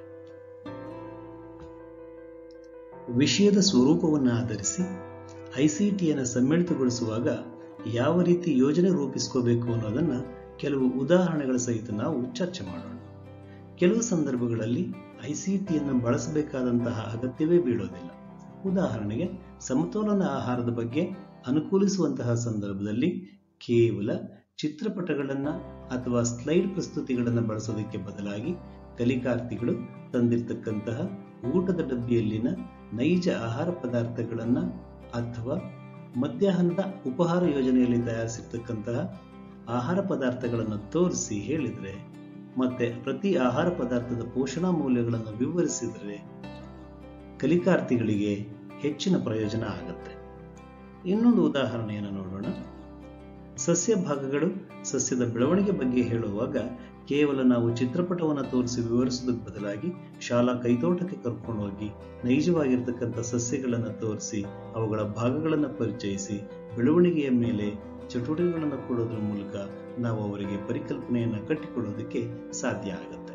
ವಿಷಯದ ಸ್ವರೂಪವನ್ನು ಆಧರಿಸಿ ಐ ಸಿ ಟಿಯನ್ನು ಸಮ್ಮಿಳಿತಗೊಳಿಸುವಾಗ ಯಾವ ರೀತಿ ಯೋಜನೆ ರೂಪಿಸ್ಕೋಬೇಕು ಅನ್ನೋದನ್ನು ಕೆಲವು ಉದಾಹರಣೆಗಳ ಸಹಿತ ನಾವು ಚರ್ಚೆ ಮಾಡೋಣ ಕೆಲವು ಸಂದರ್ಭಗಳಲ್ಲಿ ಐ ಸಿ ಟಿಯನ್ನು ಬಳಸಬೇಕಾದಂತಹ ಅಗತ್ಯವೇ ಬೀಳೋದಿಲ್ಲ ಉದಾಹರಣೆಗೆ ಸಮತೋಲನ ಆಹಾರದ ಬಗ್ಗೆ ಅನುಕೂಲಿಸುವಂತಹ ಸಂದರ್ಭದಲ್ಲಿ ಕೇವಲ ಚಿತ್ರಪಟಗಳನ್ನು ಅಥವಾ ಸ್ಲೈಡ್ ಪ್ರಸ್ತುತಿಗಳನ್ನು ಬಳಸೋದಕ್ಕೆ ಬದಲಾಗಿ ಕಲಿಕಾರ್ಥಿಗಳು ತಂದಿರತಕ್ಕಂತಹ ಊಟದ ಡಬ್ಬಿಯಲ್ಲಿನ ನೈಜ ಆಹಾರ ಪದಾರ್ಥಗಳನ್ನು ಅಥವಾ ಮಧ್ಯಾಹ್ನದ ಉಪಹಾರ ಯೋಜನೆಯಲ್ಲಿ ತಯಾರಿಸಿರ್ತಕ್ಕಂತಹ ಆಹಾರ ಪದಾರ್ಥಗಳನ್ನು ತೋರಿಸಿ ಹೇಳಿದರೆ ಮತ್ತೆ ಪ್ರತಿ ಆಹಾರ ಪದಾರ್ಥದ ಪೋಷಣಾ ಮೌಲ್ಯಗಳನ್ನು ವಿವರಿಸಿದರೆ ಕಲಿಕಾರ್ಥಿಗಳಿಗೆ ಹೆಚ್ಚಿನ ಪ್ರಯೋಜನ ಆಗುತ್ತೆ ಇನ್ನೊಂದು ಉದಾಹರಣೆಯನ್ನು ನೋಡೋಣ ಸಸ್ಯ ಭಾಗಗಳು ಸಸ್ಯದ ಬೆಳವಣಿಗೆ ಬಗ್ಗೆ ಹೇಳುವಾಗ ಕೇವಲ ನಾವು ಚಿತ್ರಪಟವನ್ನು ತೋರಿಸಿ ವಿವರಿಸೋದಕ್ಕೆ ಬದಲಾಗಿ ಶಾಲಾ ಕೈತೋಟಕ್ಕೆ ಕರ್ಕೊಂಡು ಹೋಗಿ ನೈಜವಾಗಿರ್ತಕ್ಕಂಥ ಸಸ್ಯಗಳನ್ನು ತೋರಿಸಿ ಅವುಗಳ ಭಾಗಗಳನ್ನು ಪರಿಚಯಿಸಿ ಬೆಳವಣಿಗೆಯ ಮೇಲೆ ಚಟುವಟಿಕೆಗಳನ್ನು ಕೊಡೋದ್ರ ಮೂಲಕ ನಾವು ಅವರಿಗೆ ಪರಿಕಲ್ಪನೆಯನ್ನು ಕಟ್ಟಿಕೊಡೋದಕ್ಕೆ ಸಾಧ್ಯ ಆಗುತ್ತೆ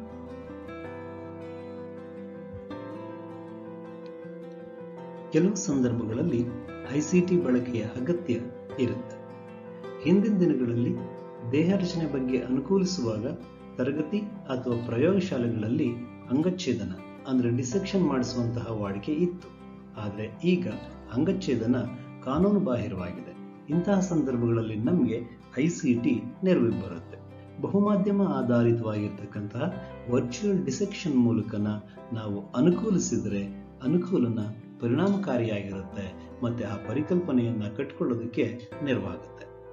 ಕೆಲವು ಸಂದರ್ಭಗಳಲ್ಲಿ ಐಸಿಟಿ ಬಳಕೆಯ ಅಗತ್ಯ ಇರುತ್ತೆ ಹಿಂದಿನ ದಿನಗಳಲ್ಲಿ ದೇಹ ರಚನೆ ಬಗ್ಗೆ ಅನುಕೂಲಿಸುವಾಗ ತರಗತಿ ಅಥವಾ ಪ್ರಯೋಗಶಾಲೆಗಳಲ್ಲಿ ಅಂಗಚ್ಛೇದನ ಅಂದರೆ ಡಿಸೆಕ್ಷನ್ ಮಾಡಿಸುವಂತಹ ವಾಡಿಕೆ ಇತ್ತು ಆದರೆ ಈಗ ಅಂಗಚ್ಛೇದನ ಕಾನೂನು ಬಾಹಿರವಾಗಿದೆ ಇಂತಹ ಸಂದರ್ಭಗಳಲ್ಲಿ ನಮಗೆ ಐ ಸಿ ಟಿ ನೆರವಿಗೆ ಬರುತ್ತೆ ಬಹುಮಾಧ್ಯಮ ಆಧಾರಿತವಾಗಿರ್ತಕ್ಕಂತಹ ವರ್ಚುವಲ್ ಡಿಸೆಕ್ಷನ್ ಮೂಲಕನ ನಾವು ಅನುಕೂಲಿಸಿದರೆ ಅನುಕೂಲನ ಪರಿಣಾಮಕಾರಿಯಾಗಿರುತ್ತೆ ಮತ್ತೆ ಆ ಪರಿಕಲ್ಪನೆಯನ್ನ ಕಟ್ಕೊಳ್ಳೋದಕ್ಕೆ ನೆರವಾಗುತ್ತೆ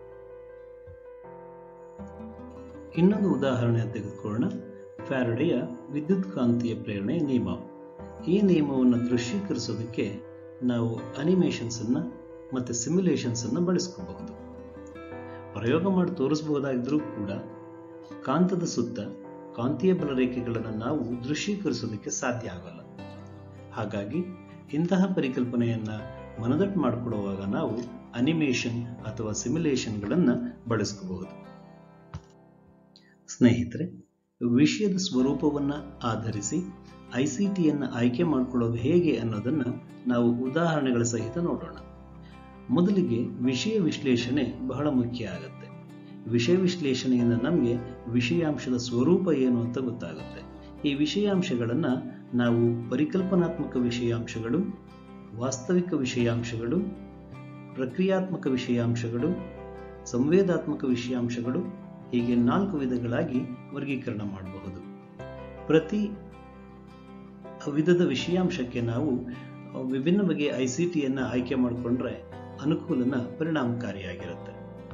ಇನ್ನೊಂದು ಉದಾಹರಣೆ ತೆಗೆದುಕೊಳ್ಳೋಣ ಫ್ಯಾರಡೆಯ ವಿದ್ಯುತ್ ಕಾಂತೀಯ ಪ್ರೇರಣೆಯ ನಿಯಮ ಈ ನಿಯಮವನ್ನು ದೃಶ್ಯೀಕರಿಸೋದಕ್ಕೆ ನಾವು ಅನಿಮೇಷನ್ಸ್ ಅನ್ನ ಮತ್ತೆ ಸಿಮ್ಯುಲೇಷನ್ಸ್ ಅನ್ನ ಬಳಸ್ಕೋಬಹುದು ಪ್ರಯೋಗ ಮಾಡಿ ತೋರಿಸಬಹುದಾಗಿದ್ರೂ ಕೂಡ ಕಾಂತದ ಸುತ್ತ ಕಾಂತೀಯ ಬಲರೇಖೆಗಳನ್ನು ನಾವು ದೃಶ್ಯೀಕರಿಸೋದಕ್ಕೆ ಸಾಧ್ಯ ಆಗಲ್ಲ ಹಾಗಾಗಿ ಇಂತಹ ಪರಿಕಲ್ಪನೆಯನ್ನ ಮನದಟ್ಟು ಮಾಡಿಕೊಡುವಾಗ ನಾವು ಅನಿಮೇಷನ್ ಅಥವಾ ಸಿಮ್ಯುಲೇಷನ್ಗಳನ್ನು ಬಳಸ್ಕೋಬಹುದು ಸ್ನೇಹಿತರೆ ವಿಷಯದ ಸ್ವರೂಪವನ್ನು ಆಧರಿಸಿ ಐ ಸಿ ಟಿಯನ್ನು ಆಯ್ಕೆ ಮಾಡಿಕೊಳ್ಳೋದು ಹೇಗೆ ಅನ್ನೋದನ್ನು ನಾವು ಉದಾಹರಣೆಗಳ ಸಹಿತ ನೋಡೋಣ ಮೊದಲಿಗೆ ವಿಷಯ ವಿಶ್ಲೇಷಣೆ ಬಹಳ ಮುಖ್ಯ ಆಗುತ್ತೆ ವಿಷಯ ವಿಶ್ಲೇಷಣೆಯಿಂದ ನಮಗೆ ವಿಷಯಾಂಶದ ಸ್ವರೂಪ ಏನು ಅಂತ ಗೊತ್ತಾಗುತ್ತೆ ಈ ವಿಷಯಾಂಶಗಳನ್ನು ನಾವು ಪರಿಕಲ್ಪನಾತ್ಮಕ ವಿಷಯಾಂಶಗಳು ವಾಸ್ತವಿಕ ವಿಷಯಾಂಶಗಳು ಪ್ರಕ್ರಿಯಾತ್ಮಕ ವಿಷಯಾಂಶಗಳು ಸಂವೇದಾತ್ಮಕ ವಿಷಯಾಂಶಗಳು ಹೀಗೆ ನಾಲ್ಕು ವಿಧಗಳಾಗಿ ವರ್ಗೀಕರಣ ಮಾಡಬಹುದು ಪ್ರತಿ ವಿಧದ ವಿಷಯಾಂಶಕ್ಕೆ ನಾವು ವಿಭಿನ್ನ ಬಗೆಯ ಐ ಸಿ ಟಿಯನ್ನು ಆಯ್ಕೆ ಮಾಡಿಕೊಂಡ್ರೆ ಅನುಕೂಲನ ಪರಿಣಾಮಕಾರಿಯಾಗಿರುತ್ತೆ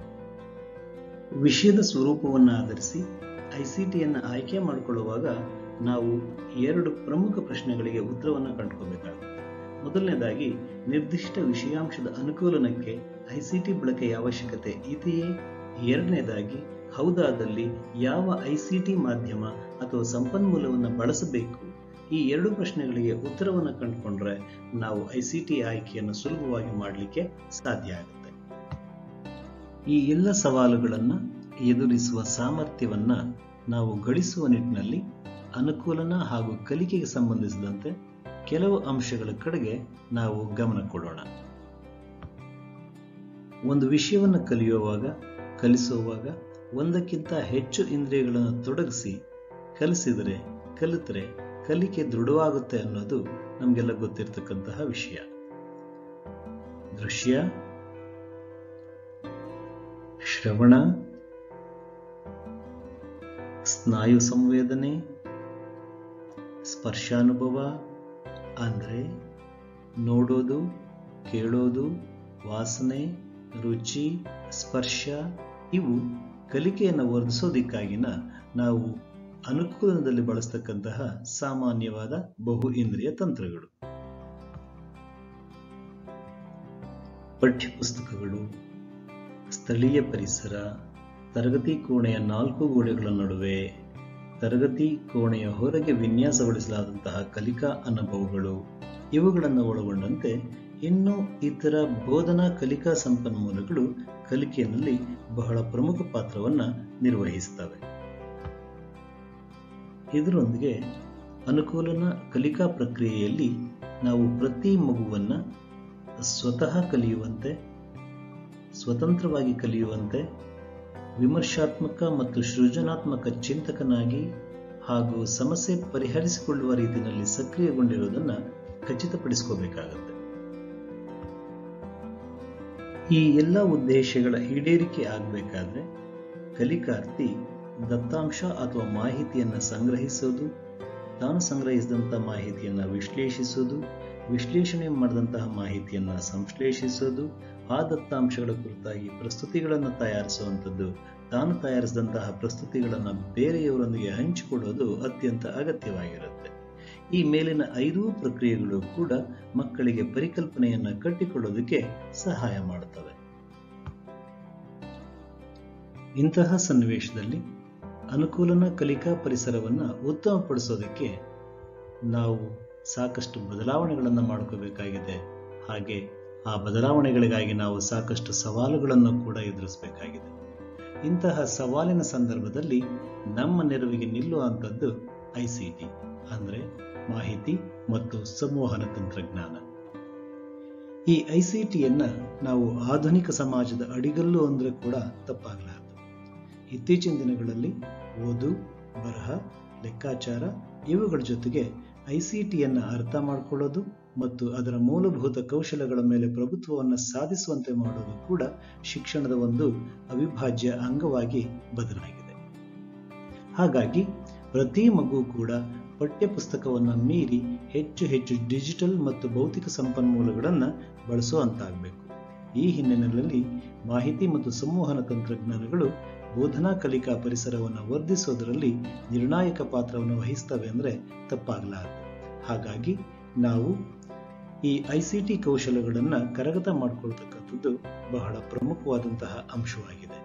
ವಿಷಯದ ಸ್ವರೂಪವನ್ನು ಆಧರಿಸಿ ಐ ಸಿ ಟಿಯನ್ನು ಆಯ್ಕೆ ಮಾಡಿಕೊಳ್ಳುವಾಗ ನಾವು ಎರಡು ಪ್ರಮುಖ ಪ್ರಶ್ನೆಗಳಿಗೆ ಉತ್ತರವನ್ನು ಕಂಡುಕೋಬೇಕಾಗುತ್ತೆ ಮೊದಲನೇದಾಗಿ ನಿರ್ದಿಷ್ಟ ವಿಷಯಾಂಶದ ಅನುಕೂಲನಕ್ಕೆ ಐ ಸಿ ಟಿ ಬಳಕೆಯ ಅವಶ್ಯಕತೆ ಇದೆಯೇ ಎರಡನೇದಾಗಿ ಹೌದಾದಲ್ಲಿ ಯಾವ ಐ ಸಿ ಟಿ ಮಾಧ್ಯಮ ಅಥವಾ ಸಂಪನ್ಮೂಲವನ್ನು ಬಳಸಬೇಕು ಈ ಎರಡು ಪ್ರಶ್ನೆಗಳಿಗೆ ಉತ್ತರವನ್ನು ಕಂಡುಕೊಂಡ್ರೆ ನಾವು ಐ ಸಿ ಟಿ ಆಯ್ಕೆಯನ್ನು ಸುಲಭವಾಗಿ ಮಾಡಲಿಕ್ಕೆ ಸಾಧ್ಯ ಆಗುತ್ತೆ ಈ ಎಲ್ಲ ಸವಾಲುಗಳನ್ನು ಎದುರಿಸುವ ಸಾಮರ್ಥ್ಯವನ್ನ ನಾವು ಗಳಿಸುವ ನಿಟ್ಟಿನಲ್ಲಿ ಅನುಕೂಲನ ಹಾಗೂ ಕಲಿಕೆಗೆ ಸಂಬಂಧಿಸಿದಂತೆ ಕೆಲವು ಅಂಶಗಳ ಕಡೆಗೆ ನಾವು ಗಮನ ಕೊಡೋಣ ಒಂದು ವಿಷಯವನ್ನು ಕಲಿಯುವಾಗ ಕಲಿಸುವಾಗ ಒಂದಕ್ಕಿಂತ ಹೆಚ್ಚು ಇಂದ್ರಿಯಗಳನ್ನು ತೊಡಗಿಸಿ ಕಲಿಸಿದರೆ ಕಲಿತರೆ ಕಲಿಕೆ ದೃಢವಾಗುತ್ತೆ ಅನ್ನೋದು ನಮಗೆಲ್ಲ ಗೊತ್ತಿರತಕ್ಕಂತಹ ವಿಷಯ ದೃಶ್ಯ ಶ್ರವಣ ಸ್ನಾಯು ಸಂವೇದನೆ ಸ್ಪರ್ಶಾನುಭವ ಅಂದರೆ ನೋಡೋದು ಕೇಳೋದು ವಾಸನೆ ರುಚಿ ಸ್ಪರ್ಶ ಇವು ಕಲಿಕೆಯನ್ನು ವರ್ಧಿಸೋದಿಕ್ಕಾಗಿನ ನಾವು ಅನುಕೂಲದಲ್ಲಿ ಬಳಸ್ತಕ್ಕಂತಹ ಸಾಮಾನ್ಯವಾದ ಬಹು ಇಂದ್ರಿಯ ತಂತ್ರಗಳು ಪಠ್ಯಪುಸ್ತಕಗಳು ಸ್ಥಳೀಯ ಪರಿಸರ ತರಗತಿ ಕೋಣೆಯ ನಾಲ್ಕು ಗೋಡೆಗಳ ನಡುವೆ ತರಗತಿ ಕೋಣೆಯ ಹೊರಗೆ ವಿನ್ಯಾಸಗೊಳಿಸಲಾದಂತಹ ಕಲಿಕಾ ಅನುಭವಗಳು ಇವುಗಳನ್ನು ಒಳಗೊಂಡಂತೆ ಇನ್ನು ಇತರ ಬೋಧನಾ ಕಲಿಕಾ ಸಂಪನ್ಮೂಲಗಳು ಕಲಿಕೆಯಲ್ಲಿ ಬಹಳ ಪ್ರಮುಖ ಪಾತ್ರವನ್ನು ನಿರ್ವಹಿಸುತ್ತವೆ ಇದರೊಂದಿಗೆ ಅನುಕೂಲನ ಕಲಿಕಾ ಪ್ರಕ್ರಿಯೆಯಲ್ಲಿ ನಾವು ಪ್ರತಿ ಮಗುವನ್ನ ಸ್ವತಃ ಕಲಿಯುವಂತೆ ಸ್ವತಂತ್ರವಾಗಿ ಕಲಿಯುವಂತೆ ವಿಮರ್ಶಾತ್ಮಕ ಮತ್ತು ಸೃಜನಾತ್ಮಕ ಚಿಂತಕನಾಗಿ ಹಾಗೂ ಸಮಸ್ಯೆ ಪರಿಹರಿಸಿಕೊಳ್ಳುವ ರೀತಿಯಲ್ಲಿ ಸಕ್ರಿಯಗೊಂಡಿರುವುದನ್ನು ಖಚಿತಪಡಿಸಿಕೋಬೇಕಾಗತ್ತೆ ಈ ಎಲ್ಲ ಉದ್ದೇಶಗಳ ಈಡೇರಿಕೆ ಆಗಬೇಕಾದ್ರೆ ಕಲಿಕಾರ್ಥಿ ದತ್ತಾಂಶ ಅಥವಾ ಮಾಹಿತಿಯನ್ನು ಸಂಗ್ರಹಿಸೋದು ತಾನು ಸಂಗ್ರಹಿಸಿದಂಥ ಮಾಹಿತಿಯನ್ನು ವಿಶ್ಲೇಷಿಸೋದು ವಿಶ್ಲೇಷಣೆ ಮಾಡಿದಂತಹ ಮಾಹಿತಿಯನ್ನು ಸಂಶ್ಲೇಷಿಸೋದು ಆ ದತ್ತಾಂಶಗಳ ಕುರಿತಾಗಿ ಪ್ರಸ್ತುತಿಗಳನ್ನು ತಯಾರಿಸುವಂಥದ್ದು ತಾನು ತಯಾರಿಸಿದಂತಹ ಪ್ರಸ್ತುತಿಗಳನ್ನು ಬೇರೆಯವರೊಂದಿಗೆ ಹಂಚಿಕೊಡೋದು ಅತ್ಯಂತ ಅಗತ್ಯವಾಗಿರುತ್ತೆ ಈ ಮೇಲಿನ ಐದೂ ಪ್ರಕ್ರಿಯೆಗಳು ಕೂಡ ಮಕ್ಕಳಿಗೆ ಪರಿಕಲ್ಪನೆಯನ್ನು ಕಟ್ಟಿಕೊಳ್ಳೋದಕ್ಕೆ ಸಹಾಯ ಮಾಡುತ್ತವೆ ಇಂತಹ ಸನ್ನಿವೇಶದಲ್ಲಿ ಅನುಕೂಲನ ಕಲಿಕಾ ಪರಿಸರವನ್ನು ಉತ್ತಮಪಡಿಸೋದಕ್ಕೆ ನಾವು ಸಾಕಷ್ಟು ಬದಲಾವಣೆಗಳನ್ನು ಮಾಡ್ಕೋಬೇಕಾಗಿದೆ ಹಾಗೆ ಆ ಬದಲಾವಣೆಗಳಿಗಾಗಿ ನಾವು ಸಾಕಷ್ಟು ಸವಾಲುಗಳನ್ನು ಕೂಡ ಎದುರಿಸಬೇಕಾಗಿದೆ ಇಂತಹ ಸವಾಲಿನ ಸಂದರ್ಭದಲ್ಲಿ ನಮ್ಮ ನೆರವಿಗೆ ನಿಲ್ಲುವಂಥದ್ದು ಐ ಸಿ ಟಿ ಅಂದರೆ ಮಾಹಿತಿ ಮತ್ತು ಸಂವಹನ ತಂತ್ರಜ್ಞಾನ ಈ ಐ ಸಿ ಟಿಯನ್ನು ನಾವು ಆಧುನಿಕ ಸಮಾಜದ ಅಡಿಗಲ್ಲು ಅಂದರೆ ಕೂಡ ತಪ್ಪಾಗಲಾರದು ಇತ್ತೀಚಿನ ದಿನಗಳಲ್ಲಿ ಓದು ಬರಹ ಲೆಕ್ಕಾಚಾರ ಇವುಗಳ ಜೊತೆಗೆ ಐ ಸಿ ಟಿಯನ್ನು ಅರ್ಥ ಮಾಡಿಕೊಳ್ಳೋದು ಮತ್ತು ಅದರ ಮೂಲಭೂತ ಕೌಶಲಗಳ ಮೇಲೆ ಪ್ರಭುತ್ವವನ್ನು ಸಾಧಿಸುವಂತೆ ಮಾಡೋದು ಕೂಡ ಶಿಕ್ಷಣದ ಒಂದು ಅವಿಭಾಜ್ಯ ಅಂಗವಾಗಿ ಬದಲಾಗಿದೆ ಹಾಗಾಗಿ ಪ್ರತಿ ಮಗು ಕೂಡ ಪಠ್ಯಪುಸ್ತಕವನ್ನು ಮೀರಿ ಹೆಚ್ಚು ಹೆಚ್ಚು ಡಿಜಿಟಲ್ ಮತ್ತು ಭೌತಿಕ ಸಂಪನ್ಮೂಲಗಳನ್ನು ಬಳಸುವಂತಾಗಬೇಕು ಈ ಹಿನ್ನೆಲೆಯಲ್ಲಿ ಮಾಹಿತಿ ಮತ್ತು ಸಂವಹನ ತಂತ್ರಜ್ಞಾನಗಳು ಬೋಧನಾ ಕಲಿಕಾ ಪರಿಸರವನ್ನು ವರ್ಧಿಸೋದರಲ್ಲಿ ನಿರ್ಣಾಯಕ ಪಾತ್ರವನ್ನು ವಹಿಸ್ತವೆ ಅಂದರೆ ತಪ್ಪಾಗಲಾರದು ಹಾಗಾಗಿ ನಾವು ಈ ಐ ಸಿ ಟಿ ಕೌಶಲಗಳನ್ನು ಕರಗತ ಮಾಡಿಕೊಳ್ತಕ್ಕಂಥದ್ದು ಬಹಳ ಪ್ರಮುಖವಾದಂತಹ ಅಂಶವಾಗಿದೆ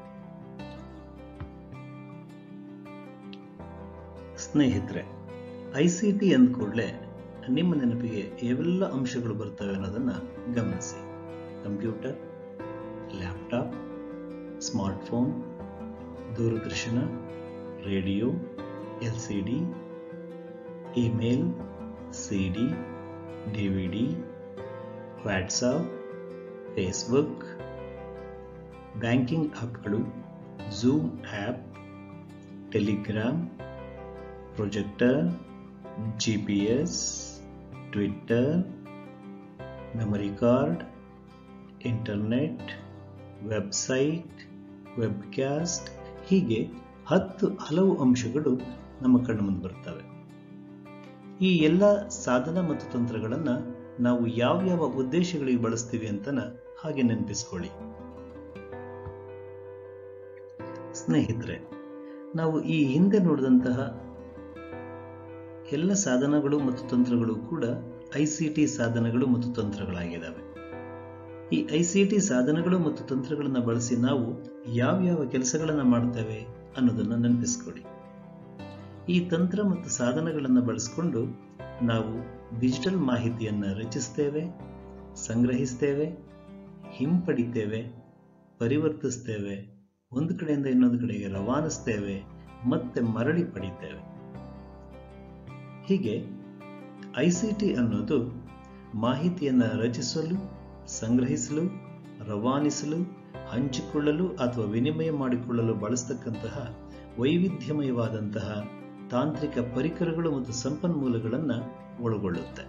ಸ್ನೇಹಿತರೆ ಐ ಸಿ ಟಿ ಅಂದ ಕೂಡಲೇ ನಿಮ್ಮ ನೆನಪಿಗೆ ಯಾವೆಲ್ಲ ಅಂಶಗಳು ಬರ್ತವೆ ಅನ್ನೋದನ್ನು ಗಮನಿಸಿ ಕಂಪ್ಯೂಟರ್ ಲ್ಯಾಪ್ಟಾಪ್ ಸ್ಮಾರ್ಟ್ಫೋನ್ ದೂರದರ್ಶನ radio L C D email C D D V D WhatsApp Facebook banking ಆ್ಯಪ್ಗಳು Zoom app Telegram projector G P S Twitter memory card internet website webcast ಹೀಗೆ ಹತ್ತು ಹಲವು ಅಂಶಗಳು ನಮ್ಮ ಕಣ್ಣು ಮುಂದೆ ಬರ್ತವೆ ಈ ಎಲ್ಲ ಸಾಧನ ಮತ್ತು ತಂತ್ರಗಳನ್ನು ನಾವು ಯಾವ್ಯಾವ ಉದ್ದೇಶಗಳಿಗೆ ಬಳಸ್ತೀವಿ ಅಂತನ ಹಾಗೆ ನೆನಪಿಸ್ಕೊಳ್ಳಿ ಸ್ನೇಹಿತರೆ ನಾವು ಈ ಹಿಂದೆ ನೋಡಿದಂತಹ ಎಲ್ಲ ಸಾಧನಗಳು ಮತ್ತು ತಂತ್ರಗಳು ಕೂಡ ಐ ಸಿ ಟಿ ಸಾಧನಗಳು ಮತ್ತು ತಂತ್ರಗಳಾಗಿದ್ದಾವೆ ಈ ಐ ಸಿ ಟಿ ಸಾಧನಗಳು ಮತ್ತು ತಂತ್ರಗಳನ್ನು ಬಳಸಿ ನಾವು ಯಾವ್ಯಾವ ಕೆಲಸಗಳನ್ನು ಮಾಡ್ತೇವೆ ಅನ್ನೋದನ್ನು ನೆನಪಿಸ್ಕೊಳ್ಳಿ ಈ ತಂತ್ರ ಮತ್ತು ಸಾಧನಗಳನ್ನು ಬಳಸಿಕೊಂಡು ನಾವು ಡಿಜಿಟಲ್ ಮಾಹಿತಿಯನ್ನು ರಚಿಸ್ತೇವೆ ಸಂಗ್ರಹಿಸ್ತೇವೆ ಹಿಂಪಡಿತೇವೆ ಪರಿವರ್ತಿಸ್ತೇವೆ ಒಂದು ಕಡೆಯಿಂದ ಇನ್ನೊಂದು ಕಡೆಗೆ ರವಾನಿಸ್ತೇವೆ ಮತ್ತೆ ಮರಳಿ ಪಡಿತೇವೆ ಹೀಗೆ ಐ ಸಿ ಟಿ ಅನ್ನೋದು ಮಾಹಿತಿಯನ್ನು ರಚಿಸಲು ಸಂಗ್ರಹಿಸಲು ರವಾನಿಸಲು ಹಂಚಿಕೊಳ್ಳಲು ಅಥವಾ ವಿನಿಮಯ ಮಾಡಿಕೊಳ್ಳಲು ಬಳಸ್ತಕ್ಕಂತಹ ವೈವಿಧ್ಯಮಯವಾದಂತಹ ತಾಂತ್ರಿಕ ಪರಿಕರಗಳು ಮತ್ತು ಸಂಪನ್ಮೂಲಗಳನ್ನು ಒಳಗೊಳ್ಳುತ್ತೆ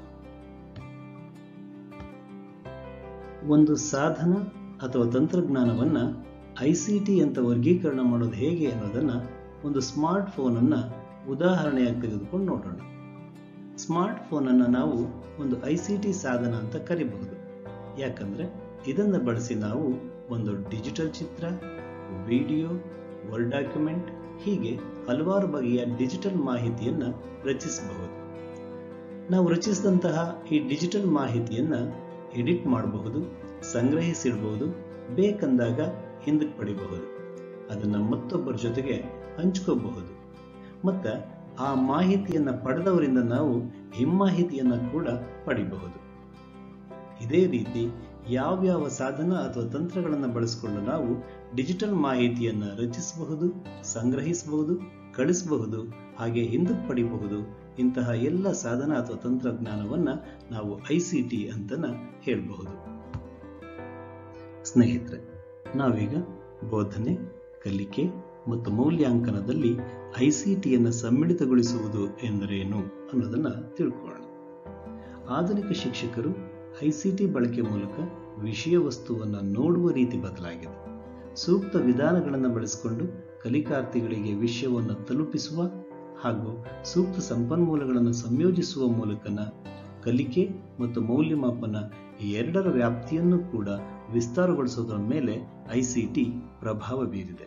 ಒಂದು ಸಾಧನ ಅಥವಾ ತಂತ್ರಜ್ಞಾನವನ್ನ ಐ ಸಿ ಟಿ ಅಂತ ವರ್ಗೀಕರಣ ಮಾಡೋದು ಹೇಗೆ ಅನ್ನೋದನ್ನ ಒಂದು ಸ್ಮಾರ್ಟ್ ಫೋನ್ ಅನ್ನ ಉದಾಹರಣೆಯಾಗಿ ತೆಗೆದುಕೊಂಡು ನೋಡೋಣ ಸ್ಮಾರ್ಟ್ ಫೋನ್ ಅನ್ನ ನಾವು ಒಂದು ಐ ಸಿ ಟಿ ಸಾಧನ ಅಂತ ಕರಿಬಹುದು ಯಾಕಂದ್ರೆ ಇದನ್ನು ಬಳಸಿ ನಾವು ಒಂದು ಡಿಜಿಟಲ್ ಚಿತ್ರ ವಿಡಿಯೋ ವರ್ಡ್ ಡಾಕ್ಯುಮೆಂಟ್ ಹೀಗೆ ಹಲವಾರು ಬಗೆಯ ಡಿಜಿಟಲ್ ಮಾಹಿತಿಯನ್ನು ರಚಿಸಬಹುದು ನಾವು ರಚಿಸಿದಂತಹ ಈ ಡಿಜಿಟಲ್ ಮಾಹಿತಿಯನ್ನು ಎಡಿಟ್ ಮಾಡಬಹುದು ಸಂಗ್ರಹಿಸಿಡಬಹುದು ಬೇಕಂದಾಗ ಹಿಂದಕ್ಕೆ ಪಡಿಬಹುದು ಅದನ್ನು ಮತ್ತೊಬ್ಬರ ಜೊತೆಗೆ ಹಂಚ್ಕೋಬಹುದು ಮತ್ತು ಆ ಮಾಹಿತಿಯನ್ನು ಪಡೆದವರಿಂದ ನಾವು ಹಿಮ್ಮಾಹಿತಿಯನ್ನು ಕೂಡ ಪಡಿಬಹುದು ಇದೇ ರೀತಿ ಯಾವ್ಯಾವ ಸಾಧನ ಅಥವಾ ತಂತ್ರಗಳನ್ನು ಬಳಸಿಕೊಂಡು ನಾವು ಡಿಜಿಟಲ್ ಮಾಹಿತಿಯನ್ನು ರಚಿಸಬಹುದು ಸಂಗ್ರಹಿಸಬಹುದು ಕಳಿಸಬಹುದು ಹಾಗೆ ಹಿಂದಕ್ಕೆ ಪಡಿಬಹುದು ಇಂತಹ ಎಲ್ಲ ಸಾಧನ ಅಥವಾ ತಂತ್ರಜ್ಞಾನವನ್ನು ನಾವು ಐ ಸಿ ಟಿ ಅಂತನ ಹೇಳಬಹುದು ಸ್ನೇಹಿತರೆ ನಾವೀಗ ಬೋಧನೆ ಕಲಿಕೆ ಮತ್ತು ಮೌಲ್ಯಾಂಕನದಲ್ಲಿ ಐ ಸಿ ಟಿಯನ್ನು ಸಮ್ಮಿಳಿತಗೊಳಿಸುವುದು ಎಂದರೇನು ಅನ್ನೋದನ್ನ ತಿಳ್ಕೊಳ್ಳೋಣ ಆಧುನಿಕ ಶಿಕ್ಷಕರು ಐ ಸಿ ಟಿ ಬಳಕೆ ಮೂಲಕ ವಿಷಯ ವಸ್ತುವನ್ನು ನೋಡುವ ರೀತಿ ಬದಲಾಗಿದೆ ಸೂಕ್ತ ವಿಧಾನಗಳನ್ನು ಬಳಸಿಕೊಂಡು ಕಲಿಕಾರ್ಥಿಗಳಿಗೆ ವಿಷಯವನ್ನು ತಲುಪಿಸುವ ಹಾಗೂ ಸೂಕ್ತ ಸಂಪನ್ಮೂಲಗಳನ್ನು ಸಂಯೋಜಿಸುವ ಮೂಲಕನ ಕಲಿಕೆ ಮತ್ತು ಮೌಲ್ಯಮಾಪನ ಈ ಎರಡರ ವ್ಯಾಪ್ತಿಯನ್ನು ಕೂಡ ವಿಸ್ತಾರಗೊಳಿಸುವುದರ ಮೇಲೆ ಐಸಿಟಿ ಪ್ರಭಾವ ಬೀರಿದೆ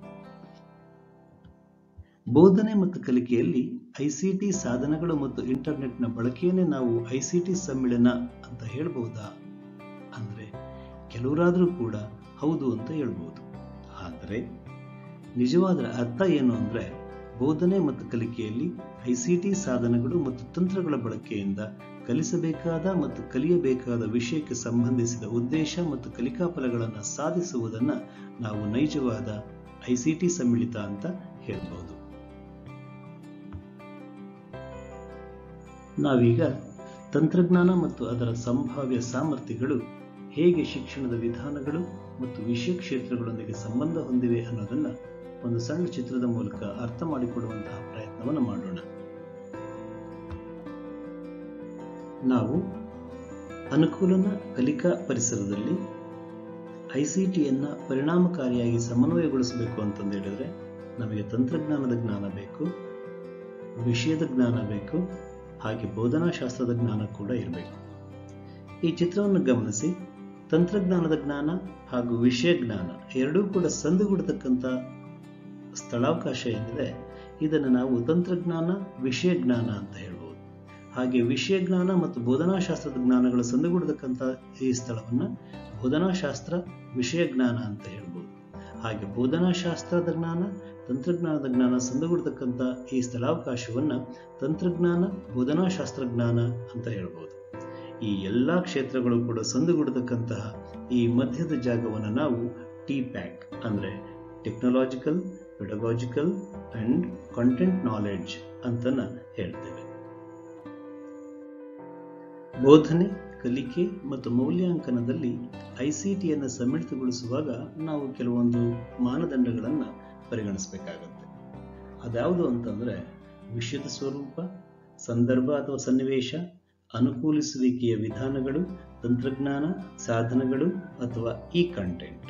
ಬೋಧನೆ ಮತ್ತು ಕಲಿಕೆಯಲ್ಲಿ ಐಸಿಟಿ ಸಾಧನಗಳು ಮತ್ತು ಇಂಟರ್ನೆಟ್ನ ಬಳಕೆಯನ್ನೇ ನಾವು ಐಸಿಟಿ ಸಮ್ಮಿಳನ ಅಂತ ಹೇಳ್ಬಹುದಾ ಅಂದ್ರೆ ಕೆಲವರಾದರೂ ಕೂಡ ಹೌದು ಅಂತ ಹೇಳ್ಬೋದು ಆದರೆ ನಿಜವಾದ ಅರ್ಥ ಏನು ಅಂದ್ರೆ ಬೋಧನೆ ಮತ್ತು ಕಲಿಕೆಯಲ್ಲಿ ಐಸಿಟಿ ಸಾಧನಗಳು ಮತ್ತು ತಂತ್ರಗಳ ಬಳಕೆಯಿಂದ ಕಲಿಸಬೇಕಾದ ಮತ್ತು ಕಲಿಯಬೇಕಾದ ವಿಷಯಕ್ಕೆ ಸಂಬಂಧಿಸಿದ ಉದ್ದೇಶ ಮತ್ತು ಕಲಿಕಾ ಫಲಗಳನ್ನು ಸಾಧಿಸುವುದನ್ನ ನಾವು ನೈಜವಾದ ಐಸಿಟಿ ಸಮ್ಮಿಳಿತ ಅಂತ ಹೇಳ್ಬಹುದು ನಾವೀಗ ತಂತ್ರಜ್ಞಾನ ಮತ್ತು ಅದರ ಸಂಭಾವ್ಯ ಸಾಮರ್ಥ್ಯಗಳು ಹೇಗೆ ಶಿಕ್ಷಣದ ವಿಧಾನಗಳು ಮತ್ತು ವಿಷಯ ಕ್ಷೇತ್ರಗಳೊಂದಿಗೆ ಸಂಬಂಧ ಹೊಂದಿವೆ ಅನ್ನೋದನ್ನ ಒಂದು ಸಣ್ಣ ಚಿತ್ರದ ಮೂಲಕ ಅರ್ಥ ಮಾಡಿಕೊಡುವಂತಹ ಪ್ರಯತ್ನವನ್ನು ಮಾಡೋಣ ನಾವು ಅನುಕೂಲನ ಕಲಿಕಾ ಪರಿಸರದಲ್ಲಿ ಐಸಿಟಿಯನ್ನ ಪರಿಣಾಮಕಾರಿಯಾಗಿ ಸಮನ್ವಯಗೊಳಿಸಬೇಕು ಅಂತಂದು ಹೇಳಿದ್ರೆ ನಮಗೆ ತಂತ್ರಜ್ಞಾನದ ಜ್ಞಾನ ಬೇಕು ವಿಷಯದ ಜ್ಞಾನ ಬೇಕು ಹಾಗೆ ಬೋಧನಾಶಾಸ್ತ್ರದ ಜ್ಞಾನ ಕೂಡ ಇರಬೇಕು ಈ ಚಿತ್ರವನ್ನು ಗಮನಿಸಿ ತಂತ್ರಜ್ಞಾನದ ಜ್ಞಾನ ಹಾಗೂ ವಿಷಯ ಜ್ಞಾನ ಎರಡೂ ಕೂಡ ಸಂದುಗೂಡತಕ್ಕಂಥ ಸ್ಥಳಾವಕಾಶ ಏನಿದೆ ಇದನ್ನು ನಾವು ತಂತ್ರಜ್ಞಾನ ವಿಷಯ ಜ್ಞಾನ ಅಂತ ಹೇಳ್ಬೋದು ಹಾಗೆ ವಿಷಯ ಜ್ಞಾನ ಮತ್ತು ಬೋಧನಾಶಾಸ್ತ್ರದ ಜ್ಞಾನಗಳು ಸಂದುಗೂಡತಕ್ಕಂಥ ಈ ಸ್ಥಳವನ್ನ ಬೋಧನಾಶಾಸ್ತ್ರ ವಿಷಯ ಜ್ಞಾನ ಅಂತ ಹೇಳ್ಬೋದು ಹಾಗೆ ಬೋಧನಾಶಾಸ್ತ್ರದ ಜ್ಞಾನ ತಂತ್ರಜ್ಞಾನದ ಜ್ಞಾನ ಸಂದುಗೂಡತಕ್ಕಂಥ ಈ ಸ್ಥಳಾವಕಾಶವನ್ನ ತಂತ್ರಜ್ಞಾನ ಬೋಧನಾಶಾಸ್ತ್ರ ಜ್ಞಾನ ಅಂತ ಹೇಳ್ಬೋದು ಈ ಎಲ್ಲ ಕ್ಷೇತ್ರಗಳು ಕೂಡ ಸಂದುಗೂಡತಕ್ಕಂತಹ ಈ ಮಧ್ಯದ ಜಾಗವನ್ನು ನಾವು ಟಿ ಪ್ಯಾಕ್ ಅಂದ್ರೆ technological pedagogical and content knowledge ಅಂತನ ಹೇಳ್ತೇವೆ ಬೋಧನೆ ಕಲಿಕೆ ಮತ್ತು ಮೌಲ್ಯಾಂಕನದಲ್ಲಿ ಐಸಿಟಿಯನ್ನು ಸಮ್ಮಿಳಿತಗೊಳಿಸುವಾಗ ನಾವು ಕೆಲವೊಂದು ಮಾನದಂಡಗಳನ್ನು ಪರಿಗಣಿಸಬೇಕಾಗುತ್ತೆ ಅದ್ಯಾವುದು ಅಂತಂದ್ರೆ ವಿಷಯದ ಸ್ವರೂಪ ಸಂದರ್ಭ ಅಥವಾ ಸನ್ನಿವೇಶ ಅನುಕೂಲಿಸುವಿಕೆಯ ವಿಧಾನಗಳು ತಂತ್ರಜ್ಞಾನ ಸಾಧನಗಳು ಅಥವಾ ಈ ಕಂಟೆಂಟ್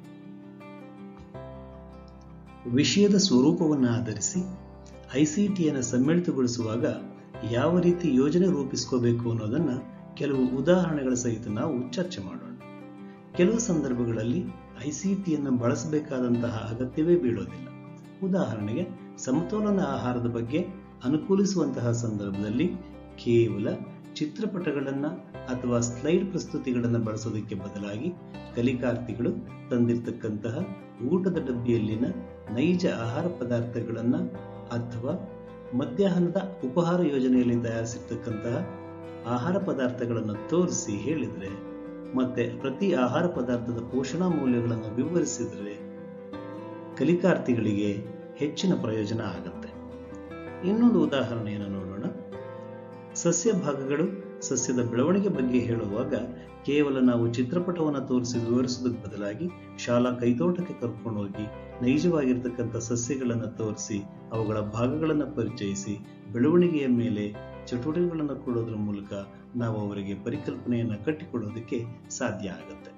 ವಿಷಯದ ಸ್ವರೂಪವನ್ನು ಆಧರಿಸಿ ಐಸಿಟಿಯನ್ನು ಸಮ್ಮಿಳಿತಗೊಳಿಸುವಾಗ ಯಾವ ರೀತಿ ಯೋಜನೆ ರೂಪಿಸ್ಕೋಬೇಕು ಅನ್ನೋದನ್ನ ಕೆಲವು ಉದಾಹರಣೆಗಳ ಸಹಿತ ನಾವು ಚರ್ಚೆ ಮಾಡೋಣ ಕೆಲವು ಸಂದರ್ಭಗಳಲ್ಲಿ ಐಸಿಟಿಯನ್ನು ಬಳಸಬೇಕಾದಂತಹ ಅಗತ್ಯವೇ ಬೀಳೋದಿಲ್ಲ ಉದಾಹರಣೆಗೆ ಸಮತೋಲನ ಆಹಾರದ ಬಗ್ಗೆ ಅನುಕೂಲಿಸುವಂತಹ ಸಂದರ್ಭದಲ್ಲಿ ಕೇವಲ ಚಿತ್ರಪಟಗಳನ್ನ ಅಥವಾ ಸ್ಲೈಡ್ ಪ್ರಸ್ತುತಿಗಳನ್ನು ಬಳಸೋದಕ್ಕೆ ಬದಲಾಗಿ ಕಲಿಕಾರ್ಥಿಗಳು ತಂದಿರತಕ್ಕಂತಹ ಊಟದ ಡಬ್ಬಿಯಲ್ಲಿನ ನೈಜ ಆಹಾರ ಪದಾರ್ಥಗಳನ್ನ ಅಥವಾ ಮಧ್ಯಾಹ್ನದ ಉಪಹಾರ ಯೋಜನೆಯಲ್ಲಿ ತಯಾರಿಸಿರ್ತಕ್ಕಂತಹ ಆಹಾರ ಪದಾರ್ಥಗಳನ್ನು ತೋರಿಸಿ ಹೇಳಿದ್ರೆ ಮತ್ತೆ ಪ್ರತಿ ಆಹಾರ ಪದಾರ್ಥದ ಪೋಷಣಾ ಮೌಲ್ಯಗಳನ್ನು ವಿವರಿಸಿದ್ರೆ ಕಲಿಕಾರ್ಥಿಗಳಿಗೆ ಹೆಚ್ಚಿನ ಪ್ರಯೋಜನ ಆಗುತ್ತೆ ಇನ್ನೊಂದು ಉದಾಹರಣೆಯನ್ನು ನೋಡೋಣ ಸಸ್ಯ ಭಾಗಗಳು ಸಸ್ಯದ ಬೆಳವಣಿಗೆ ಬಗ್ಗೆ ಹೇಳುವಾಗ ಕೇವಲ ನಾವು ಚಿತ್ರಪಟವನ್ನು ತೋರಿಸಿ ವಿವರಿಸುವುದಕ್ಕೆ ಬದಲಾಗಿ ಶಾಲಾ ಕೈತೋಟಕ್ಕೆ ಕರ್ಕೊಂಡು ಹೋಗಿ ನೈಜವಾಗಿರ್ತಕ್ಕಂಥ ಸಸ್ಯಗಳನ್ನು ತೋರಿಸಿ ಅವುಗಳ ಭಾಗಗಳನ್ನು ಪರಿಚಯಿಸಿ ಬೆಳವಣಿಗೆಯ ಮೇಲೆ ಚಟುವಟಿಕೆಗಳನ್ನು ಕೊಡೋದ್ರ ಮೂಲಕ ನಾವು ಅವರಿಗೆ ಪರಿಕಲ್ಪನೆಯನ್ನು ಕಟ್ಟಿಕೊಡೋದಕ್ಕೆ ಸಾಧ್ಯ ಆಗುತ್ತೆ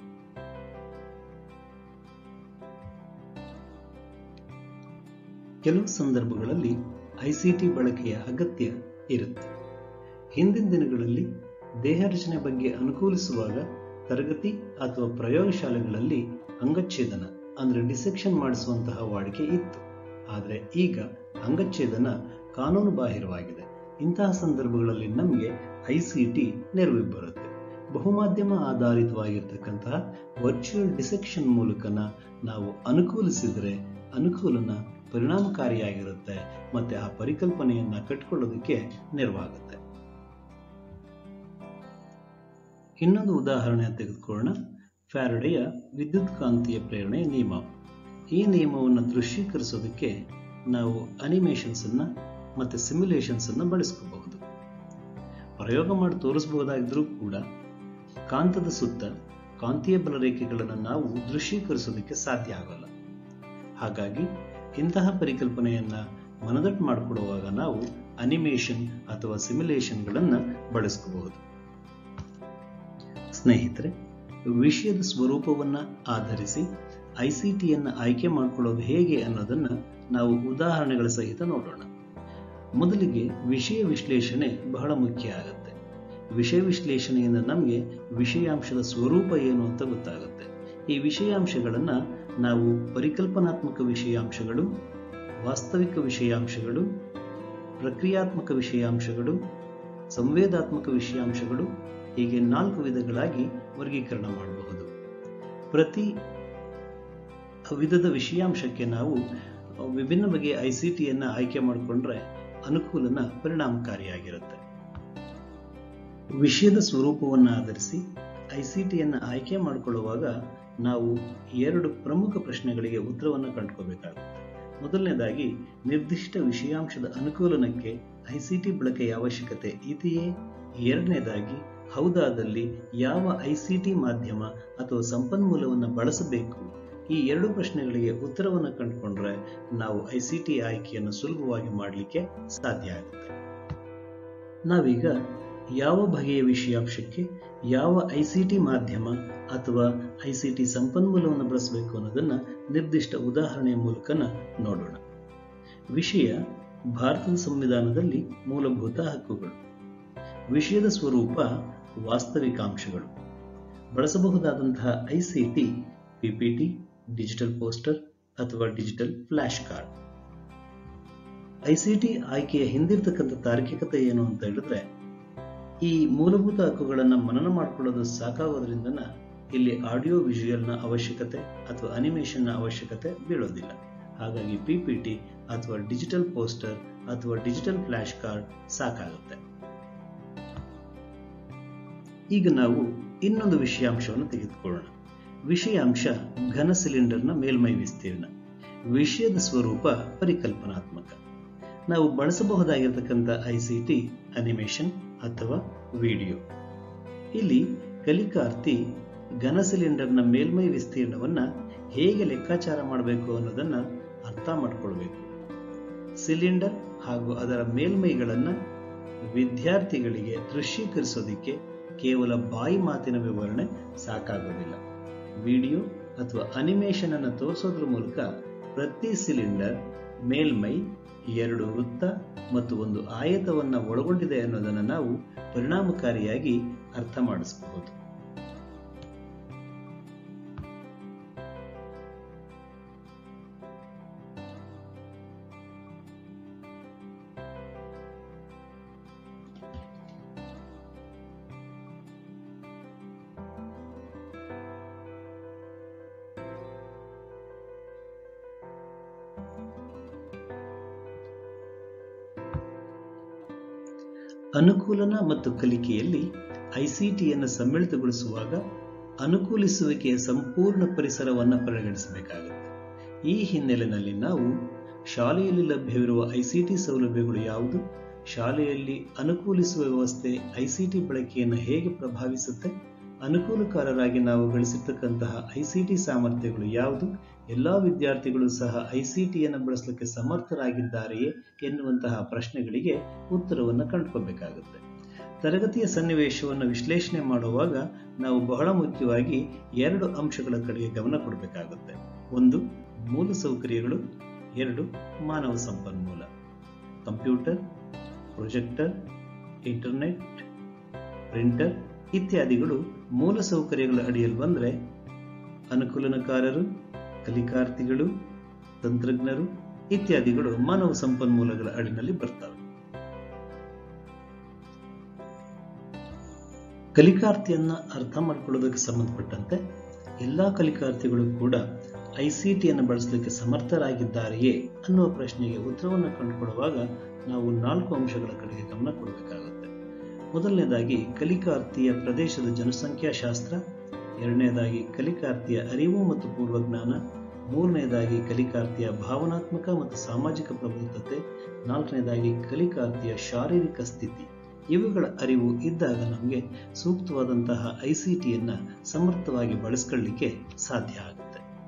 ಕೆಲವು ಸಂದರ್ಭಗಳಲ್ಲಿ ಐಸಿಟಿ ಬಳಕೆಯ ಅಗತ್ಯ ಇರುತ್ತೆ ಹಿಂದಿನ ದಿನಗಳಲ್ಲಿ ದೇಹ ರಚನೆ ಬಗ್ಗೆ ಅನುಕೂಲಿಸುವಾಗ ತರಗತಿ ಅಥವಾ ಪ್ರಯೋಗಶಾಲೆಗಳಲ್ಲಿ ಅಂಗಚ್ಛೇದನ ಅಂದರೆ ಡಿಸೆಕ್ಷನ್ ಮಾಡಿಸುವಂತಹ ವಾಡಿಕೆ ಇತ್ತು ಆದರೆ ಈಗ ಅಂಗಚ್ಛೇದನ ಕಾನೂನು ಬಾಹಿರವಾಗಿದೆ ಇಂತಹ ಸಂದರ್ಭಗಳಲ್ಲಿ ನಮಗೆ ಐ ಸಿ ಟಿ ನೆರವಿಗೆ ಬರುತ್ತೆ ಬಹುಮಾಧ್ಯಮ ಆಧಾರಿತವಾಗಿರ್ತಕ್ಕಂತಹ ವರ್ಚುವಲ್ ಡಿಸೆಕ್ಷನ್ ಮೂಲಕನ ನಾವು ಅನುಕೂಲಿಸಿದರೆ ಅನುಕೂಲನ ಪರಿಣಾಮಕಾರಿಯಾಗಿರುತ್ತೆ ಮತ್ತೆ ಆ ಪರಿಕಲ್ಪನೆಯನ್ನ ಕಟ್ಕೊಳ್ಳೋದಕ್ಕೆ ನೆರವಾಗುತ್ತೆ ಇನ್ನೊಂದು ಉದಾಹರಣೆ ತೆಗೆದುಕೊಳ್ಳೋಣ ಫ್ಯಾರಡೆಯ ವಿದ್ಯುತ್ ಕಾಂತೀಯ ಪ್ರೇರಣೆಯ ನಿಯಮ ಈ ನಿಯಮವನ್ನು ದೃಶ್ಯೀಕರಿಸೋದಕ್ಕೆ ನಾವು ಅನಿಮೇಷನ್ಸ್ ಅನ್ನ ಮತ್ತೆ ಸಿಮ್ಯುಲೇಷನ್ಸ್ ಅನ್ನ ಬಳಸ್ಕೋಬಹುದು ಪ್ರಯೋಗ ಮಾಡಿ ತೋರಿಸಬಹುದಾಗಿದ್ರೂ ಕೂಡ ಕಾಂತದ ಸುತ್ತ ಕಾಂತೀಯ ಬಲರೇಖೆಗಳನ್ನು ನಾವು ದೃಶ್ಯೀಕರಿಸೋದಕ್ಕೆ ಸಾಧ್ಯ ಆಗಲ್ಲ ಹಾಗಾಗಿ ಇಂತಹ ಪರಿಕಲ್ಪನೆಯನ್ನ ಮನದಟ್ಟು ಮಾಡಿಕೊಡುವಾಗ ನಾವು ಅನಿಮೇಷನ್ ಅಥವಾ ಸಿಮ್ಯುಲೇಷನ್ಗಳನ್ನು ಬಳಸ್ಕೋಬಹುದು ಸ್ನೇಹಿತರೆ ವಿಷಯದ ಸ್ವರೂಪವನ್ನ ಆಧರಿಸಿ ಐ ಸಿ ಟಿಯನ್ನು ಆಯ್ಕೆ ಮಾಡಿಕೊಳ್ಳೋದು ಹೇಗೆ ಅನ್ನೋದನ್ನ ನಾವು ಉದಾಹರಣೆಗಳ ಸಹಿತ ನೋಡೋಣ ಮೊದಲಿಗೆ ವಿಷಯ ವಿಶ್ಲೇಷಣೆ ಬಹಳ ಮುಖ್ಯ ಆಗುತ್ತೆ ವಿಷಯ ವಿಶ್ಲೇಷಣೆಯಿಂದ ನಮಗೆ ವಿಷಯಾಂಶದ ಸ್ವರೂಪ ಏನು ಅಂತ ಗೊತ್ತಾಗುತ್ತೆ ಈ ವಿಷಯಾಂಶಗಳನ್ನ ನಾವು ಪರಿಕಲ್ಪನಾತ್ಮಕ ವಿಷಯಾಂಶಗಳು ವಾಸ್ತವಿಕ ವಿಷಯಾಂಶಗಳು ಪ್ರಕ್ರಿಯಾತ್ಮಕ ವಿಷಯಾಂಶಗಳು ಸಂವೇದಾತ್ಮಕ ವಿಷಯಾಂಶಗಳು ಹೀಗೆ ನಾಲ್ಕು ವಿಧಗಳಾಗಿ ವರ್ಗೀಕರಣ ಮಾಡಬಹುದು ಪ್ರತಿ ವಿಧದ ವಿಷಯಾಂಶಕ್ಕೆ ನಾವು ವಿಭಿನ್ನ ಬಗೆಯ ಐ ಸಿ ಟಿಯನ್ನು ಆಯ್ಕೆ ಮಾಡಿಕೊಂಡ್ರೆ ಅನುಕೂಲನ ಪರಿಣಾಮಕಾರಿಯಾಗಿರುತ್ತೆ ವಿಷಯದ ಸ್ವರೂಪವನ್ನು ಆಧರಿಸಿ ಐ ಸಿ ಟಿಯನ್ನು ಆಯ್ಕೆ ಮಾಡಿಕೊಳ್ಳುವಾಗ ನಾವು ಎರಡು ಪ್ರಮುಖ ಪ್ರಶ್ನೆಗಳಿಗೆ ಉತ್ತರವನ್ನು ಕಂಡುಕೋಬೇಕಾಗುತ್ತೆ ಮೊದಲನೇದಾಗಿ ನಿರ್ದಿಷ್ಟ ವಿಷಯಾಂಶದ ಅನುಕೂಲನಕ್ಕೆ ಐ ಸಿ ಟಿ ಬಳಕೆಯ ಅವಶ್ಯಕತೆ ಇದೆಯೇ ಎರಡನೇದಾಗಿ ಹೌದಾದಲ್ಲಿ ಯಾವ ಐ ಸಿ ಟಿ ಮಾಧ್ಯಮ ಅಥವಾ ಸಂಪನ್ಮೂಲವನ್ನು ಬಳಸಬೇಕು ಈ ಎರಡು ಪ್ರಶ್ನೆಗಳಿಗೆ ಉತ್ತರವನ್ನು ಕಂಡುಕೊಂಡ್ರೆ ನಾವು ಐ ಸಿ ಟಿ ಆಯ್ಕೆಯನ್ನು ಸುಲಭವಾಗಿ ಮಾಡಲಿಕ್ಕೆ ಸಾಧ್ಯ ಆಗುತ್ತೆ ನಾವೀಗ ಯಾವ ಬಗೆಯ ವಿಷಯಾಂಶಕ್ಕೆ ಯಾವ ಐ ಸಿ ಟಿ ಮಾಧ್ಯಮ ಅಥವಾ ಐ ಸಿ ಟಿ ಸಂಪನ್ಮೂಲವನ್ನು ಬಳಸಬೇಕು ಅನ್ನೋದನ್ನ ನಿರ್ದಿಷ್ಟ ಉದಾಹರಣೆಯ ಮೂಲಕನ ನೋಡೋಣ ವಿಷಯ ಭಾರತದ ಸಂವಿಧಾನದಲ್ಲಿ ಮೂಲಭೂತ ಹಕ್ಕುಗಳು ವಿಷಯದ ಸ್ವರೂಪ ವಾಸ್ತವಿಕಾಂಶಗಳು ಬಳಸಬಹುದಾದಂತಹ I C T PPT digital poster ಅಥವಾ ಡಿಜಿಟಲ್ ಫ್ಲಾಶ್ ಕಾರ್ಡ್ ಐಸಿಟಿ ಆಯ್ಕೆಯ ಹಿಂದಿರ್ತಕ್ಕಂಥ ತಾರ್ಕಿಕತೆ ಏನು ಅಂತ ಹೇಳಿದ್ರೆ ಈ ಮೂಲಭೂತ ಹಕ್ಕುಗಳನ್ನು ಮನನ ಮಾಡಿಕೊಳ್ಳೋದು ಸಾಕಾಗೋದ್ರಿಂದ ಇಲ್ಲಿ ಆಡಿಯೋ ವಿಜುವಲ್ನ ಅವಶ್ಯಕತೆ ಅಥವಾ ಅನಿಮೇಷನ್ನ ಅವಶ್ಯಕತೆ ಬೀಳೋದಿಲ್ಲ ಹಾಗಾಗಿ ಪಿಪಿಟಿ ಅಥವಾ ಡಿಜಿಟಲ್ ಪೋಸ್ಟರ್ ಅಥವಾ ಡಿಜಿಟಲ್ ಫ್ಲಾಶ್ ಕಾರ್ಡ್ ಸಾಕಾಗುತ್ತೆ ಈಗ ನಾವು ಇನ್ನೊಂದು ವಿಷಯಾಂಶವನ್ನು ತೆಗೆದುಕೊಳ್ಳೋಣ ವಿಷಯಾಂಶ ಘನ ಸಿಲಿಂಡರ್ನ ಮೇಲ್ಮೈ ವಿಸ್ತೀರ್ಣ ವಿಷಯದ ಸ್ವರೂಪ ಪರಿಕಲ್ಪನಾತ್ಮಕ ನಾವು ಬಳಸಬಹುದಾಗಿರತಕ್ಕಂಥ ಐಸಿಟಿ ಅನಿಮೇಷನ್ ಅಥವಾ ವಿಡಿಯೋ ಇಲ್ಲಿ ಕಲಿಕಾರ್ಥಿ ಘನ ಸಿಲಿಂಡರ್ನ ಮೇಲ್ಮೈ ವಿಸ್ತೀರ್ಣವನ್ನ ಹೇಗೆ ಲೆಕ್ಕಾಚಾರ ಮಾಡಬೇಕು ಅನ್ನೋದನ್ನ ಅರ್ಥ ಮಾಡ್ಕೊಳ್ಬೇಕು ಸಿಲಿಂಡರ್ ಹಾಗೂ ಅದರ ಮೇಲ್ಮೈಗಳನ್ನ ವಿದ್ಯಾರ್ಥಿಗಳಿಗೆ ದೃಶ್ಯೀಕರಿಸೋದಿಕ್ಕೆ ಕೇವಲ ಬಾಯಿ ಮಾತಿನ ವಿವರಣೆ ಸಾಕಾಗೋದಿಲ್ಲ ವಿಡಿಯೋ ಅಥವಾ ಅನಿಮೇಷನ್ ಅನ್ನು ತೋರಿಸೋದ್ರ ಮೂಲಕ ಪ್ರತಿ ಸಿಲಿಂಡರ್ ಮೇಲ್ಮೈ ಎರಡು ವೃತ್ತ ಮತ್ತು ಒಂದು ಆಯತವನ್ನ ಒಳಗೊಂಡಿದೆ ಅನ್ನೋದನ್ನು ನಾವು ಪರಿಣಾಮಕಾರಿಯಾಗಿ ಅರ್ಥ ಮಾಡಿಸಬಹುದು ಅನುಕೂಲನ ಮತ್ತು ಕಲಿಕೆಯಲ್ಲಿ ಐಸಿಟಿಯನ್ನು ಸಮ್ಮಿಳಿತಗೊಳಿಸುವಾಗ ಅನುಕೂಲಿಸುವಿಕೆಯ ಸಂಪೂರ್ಣ ಪರಿಸರವನ್ನು ಪರಿಗಣಿಸಬೇಕಾಗುತ್ತೆ ಈ ಹಿನ್ನೆಲೆಯಲ್ಲಿ ನಾವು ಶಾಲೆಯಲ್ಲಿ ಲಭ್ಯವಿರುವ ಐಸಿಟಿ ಸೌಲಭ್ಯಗಳು ಯಾವುದು ಶಾಲೆಯಲ್ಲಿ ಅನುಕೂಲಿಸುವ ವ್ಯವಸ್ಥೆ ಐಸಿಟಿ ಬಳಕೆಯನ್ನು ಹೇಗೆ ಪ್ರಭಾವಿಸುತ್ತೆ ಅನುಕೂಲಕಾರರಾಗಿ ನಾವು ಗಳಿಸಿರ್ತಕ್ಕಂತಹ ಐಸಿಟಿ ಸಾಮರ್ಥ್ಯಗಳು ಯಾವುದು ಎಲ್ಲಾ ವಿದ್ಯಾರ್ಥಿಗಳು ಸಹ ಐಸಿಟಿಯನ್ನು ಬಳಸಲಿಕ್ಕೆ ಸಮರ್ಥರಾಗಿದ್ದಾರೆಯೇ ಎನ್ನುವಂತಹ ಪ್ರಶ್ನೆಗಳಿಗೆ ಉತ್ತರವನ್ನು ಕಂಡುಕೋಬೇಕಾಗುತ್ತೆ ತರಗತಿಯ ಸನ್ನಿವೇಶವನ್ನು ವಿಶ್ಲೇಷಣೆ ಮಾಡುವಾಗ ನಾವು ಬಹಳ ಮುಖ್ಯವಾಗಿ ಎರಡು ಅಂಶಗಳ ಕಡೆಗೆ ಗಮನ ಕೊಡಬೇಕಾಗುತ್ತೆ ಒಂದು ಮೂಲಸೌಕರ್ಯಗಳು ಎರಡು ಮಾನವ ಸಂಪನ್ಮೂಲ ಕಂಪ್ಯೂಟರ್ ಪ್ರೊಜೆಕ್ಟರ್ ಇಂಟರ್ನೆಟ್ ಪ್ರಿಂಟರ್ ಇತ್ಯಾದಿಗಳು ಮೂಲಸೌಕರ್ಯಗಳ ಅಡಿಯಲ್ಲಿ ಬಂದರೆ ಅನುಕೂಲನಕಾರರು ಕಲಿಕಾರ್ಥಿಗಳು ತಂತ್ರಜ್ಞರು ಇತ್ಯಾದಿಗಳು ಮಾನವ ಸಂಪನ್ಮೂಲಗಳ ಅಡಿನಲ್ಲಿ ಬರ್ತವೆ ಕಲಿಕಾರ್ಥಿಯನ್ನ ಅರ್ಥ ಮಾಡ್ಕೊಳ್ಳೋದಕ್ಕೆ ಸಂಬಂಧಪಟ್ಟಂತೆ ಎಲ್ಲಾ ಕಲಿಕಾರ್ಥಿಗಳು ಕೂಡ ಐಸಿಟಿಯನ್ನು ಬಳಸಲಿಕ್ಕೆ ಸಮರ್ಥರಾಗಿದ್ದಾರೆಯೇ ಅನ್ನುವ ಪ್ರಶ್ನೆಗೆ ಉತ್ತರವನ್ನು ಕಂಡುಕೊಳ್ಳುವಾಗ ನಾವು ನಾಲ್ಕು ಅಂಶಗಳ ಕಡೆಗೆ ಗಮನ ಕೊಡಬೇಕಾಗುತ್ತೆ ಮೊದಲನೇದಾಗಿ ಕಲಿಕಾರ್ಥಿಯ ಪ್ರದೇಶದ ಜನಸಂಖ್ಯಾ ಶಾಸ್ತ್ರ ಎರಡನೇದಾಗಿ ಕಲಿಕಾರ್ಥಿಯ ಅರಿವು ಮತ್ತು ಪೂರ್ವಜ್ಞಾನ ಮೂರನೇದಾಗಿ ಕಲಿಕಾರ್ಥಿಯ ಭಾವನಾತ್ಮಕ ಮತ್ತು ಸಾಮಾಜಿಕ ಪ್ರಬುದ್ಧತೆ ನಾಲ್ಕನೇದಾಗಿ ಕಲಿಕಾರ್ಥಿಯ ಶಾರೀರಿಕ ಸ್ಥಿತಿ ಇವುಗಳ ಅರಿವು ಇದ್ದಾಗ ನಮಗೆ ಸೂಕ್ತವಾದಂತಹ ಐಸಿಟಿಯನ್ನ ಸಮರ್ಥವಾಗಿ ಬಳಸ್ಕೊಳ್ಳಿಕ್ಕೆ ಸಾಧ್ಯ ಆಗುತ್ತೆ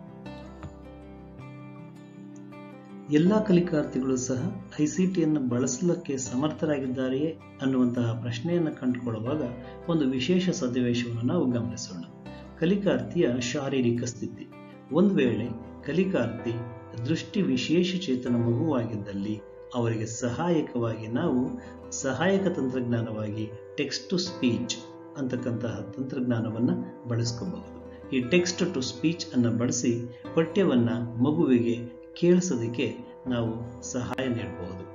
ಎಲ್ಲ ಕಲಿಕಾರ್ಥಿಗಳು ಸಹ ಐಸಿಟಿಯನ್ನು ಬಳಸಲಿಕ್ಕೆ ಸಮರ್ಥರಾಗಿದ್ದಾರೆಯೇ ಅನ್ನುವಂತಹ ಪ್ರಶ್ನೆಯನ್ನು ಕಂಡುಕೊಳ್ಳುವಾಗ ಒಂದು ವಿಶೇಷ ಸನ್ನಿವೇಶವನ್ನು ನಾವು ಗಮನಿಸೋಣ ಕಲಿಕಾರ್ಥಿಯ ಶಾರೀರಿಕ ಸ್ಥಿತಿ ಒಂದು ವೇಳೆ ಕಲಿಕಾರ್ಥಿ ದೃಷ್ಟಿ ವಿಶೇಷ ಚೇತನ ಮಗುವಾಗಿದ್ದಲ್ಲಿ ಅವರಿಗೆ ಸಹಾಯಕವಾಗಿ ನಾವು ಸಹಾಯಕ ತಂತ್ರಜ್ಞಾನವಾಗಿ ಟೆಕ್ಸ್ಟ್ ಟು ಸ್ಪೀಚ್ ಅಂತಕ್ಕಂತಹ ತಂತ್ರಜ್ಞಾನವನ್ನು ಬಳಸ್ಕೋಬಹುದು ಈ ಟೆಕ್ಸ್ಟ್ ಟು ಸ್ಪೀಚ್ ಅನ್ನು ಬಳಸಿ ಪಠ್ಯವನ್ನ ಮಗುವಿಗೆ ಕೇಳಿಸೋದಕ್ಕೆ ನಾವು ಸಹಾಯ ನೀಡಬಹುದು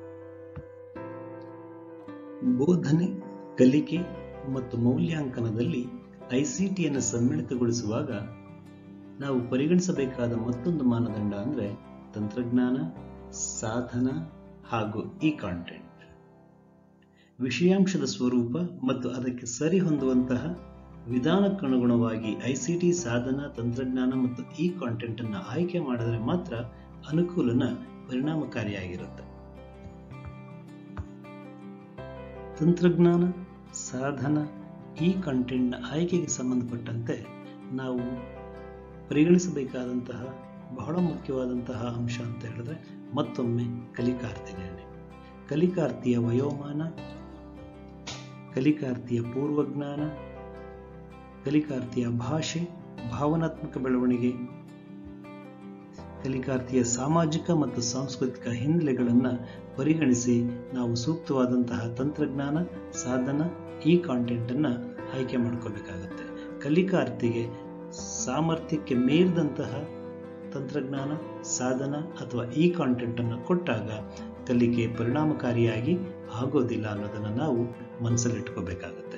ಬೋಧನೆ ಕಲಿಕೆ ಮತ್ತು ಮೌಲ್ಯಾಂಕನದಲ್ಲಿ ಐಸಿಟಿಯನ್ನು ಸಮ್ಮಿಳಿತಗೊಳಿಸುವಾಗ ನಾವು ಪರಿಗಣಿಸಬೇಕಾದ ಮತ್ತೊಂದು ಮಾನದಂಡ ಅಂದ್ರೆ ತಂತ್ರಜ್ಞಾನ ಸಾಧನ ಹಾಗೂ ಈ ಕಾಂಟೆಂಟ್ ವಿಷಯಾಂಶದ ಸ್ವರೂಪ ಮತ್ತು ಅದಕ್ಕೆ ಸರಿ ಹೊಂದುವಂತಹ ವಿಧಾನಕ್ಕನುಗುಣವಾಗಿ ಐಸಿಟಿ ಸಾಧನ ತಂತ್ರಜ್ಞಾನ ಮತ್ತು ಈ ಕಾಂಟೆಂಟ್ ಅನ್ನು ಆಯ್ಕೆ ಮಾಡಿದರೆ ಮಾತ್ರ ಅನುಕೂಲನ ಪರಿಣಾಮಕಾರಿಯಾಗಿರುತ್ತೆ ತಂತ್ರಜ್ಞಾನ ಸಾಧನ ಈ ಕಂಟೆಂಟ್ನ ಆಯ್ಕೆಗೆ ಸಂಬಂಧಪಟ್ಟಂತೆ ನಾವು ಪರಿಗಣಿಸಬೇಕಾದಂತಹ ಬಹಳ ಮುಖ್ಯವಾದಂತಹ ಅಂಶ ಅಂತ ಹೇಳಿದ್ರೆ ಮತ್ತೊಮ್ಮೆ ಕಲಿಕಾರ್ಥಿಗಳೇ ಕಲಿಕಾರ್ಥಿಯ ವಯೋಮಾನ ಕಲಿಕಾರ್ಥಿಯ ಪೂರ್ವಜ್ಞಾನ ಕಲಿಕಾರ್ಥಿಯ ಭಾಷೆ ಭಾವನಾತ್ಮಕ ಬೆಳವಣಿಗೆ ಕಲಿಕಾರ್ಥಿಯ ಸಾಮಾಜಿಕ ಮತ್ತು ಸಾಂಸ್ಕೃತಿಕ ಹಿನ್ನೆಲೆಗಳನ್ನು ಪರಿಗಣಿಸಿ ನಾವು ಸೂಕ್ತವಾದಂತಹ ತಂತ್ರಜ್ಞಾನ ಸಾಧನ ಈ ಕಾಂಟೆಂಟ್ ಅನ್ನ ಆಯ್ಕೆ ಮಾಡ್ಕೋಬೇಕಾಗುತ್ತೆ ಕಲಿಕಾರ್ಥಿಗೆ ಸಾಮರ್ಥ್ಯಕ್ಕೆ ಮೀರಿದಂತಹ ತಂತ್ರಜ್ಞಾನ ಸಾಧನ ಅಥವಾ ಈ ಕಾಂಟೆಂಟ್ ಅನ್ನು ಕೊಟ್ಟಾಗ ಕಲಿಕೆ ಪರಿಣಾಮಕಾರಿಯಾಗಿ ಆಗೋದಿಲ್ಲ ಅನ್ನೋದನ್ನು ನಾವು ಮನಸ್ಸಲ್ಲಿಟ್ಕೋಬೇಕಾಗತ್ತೆ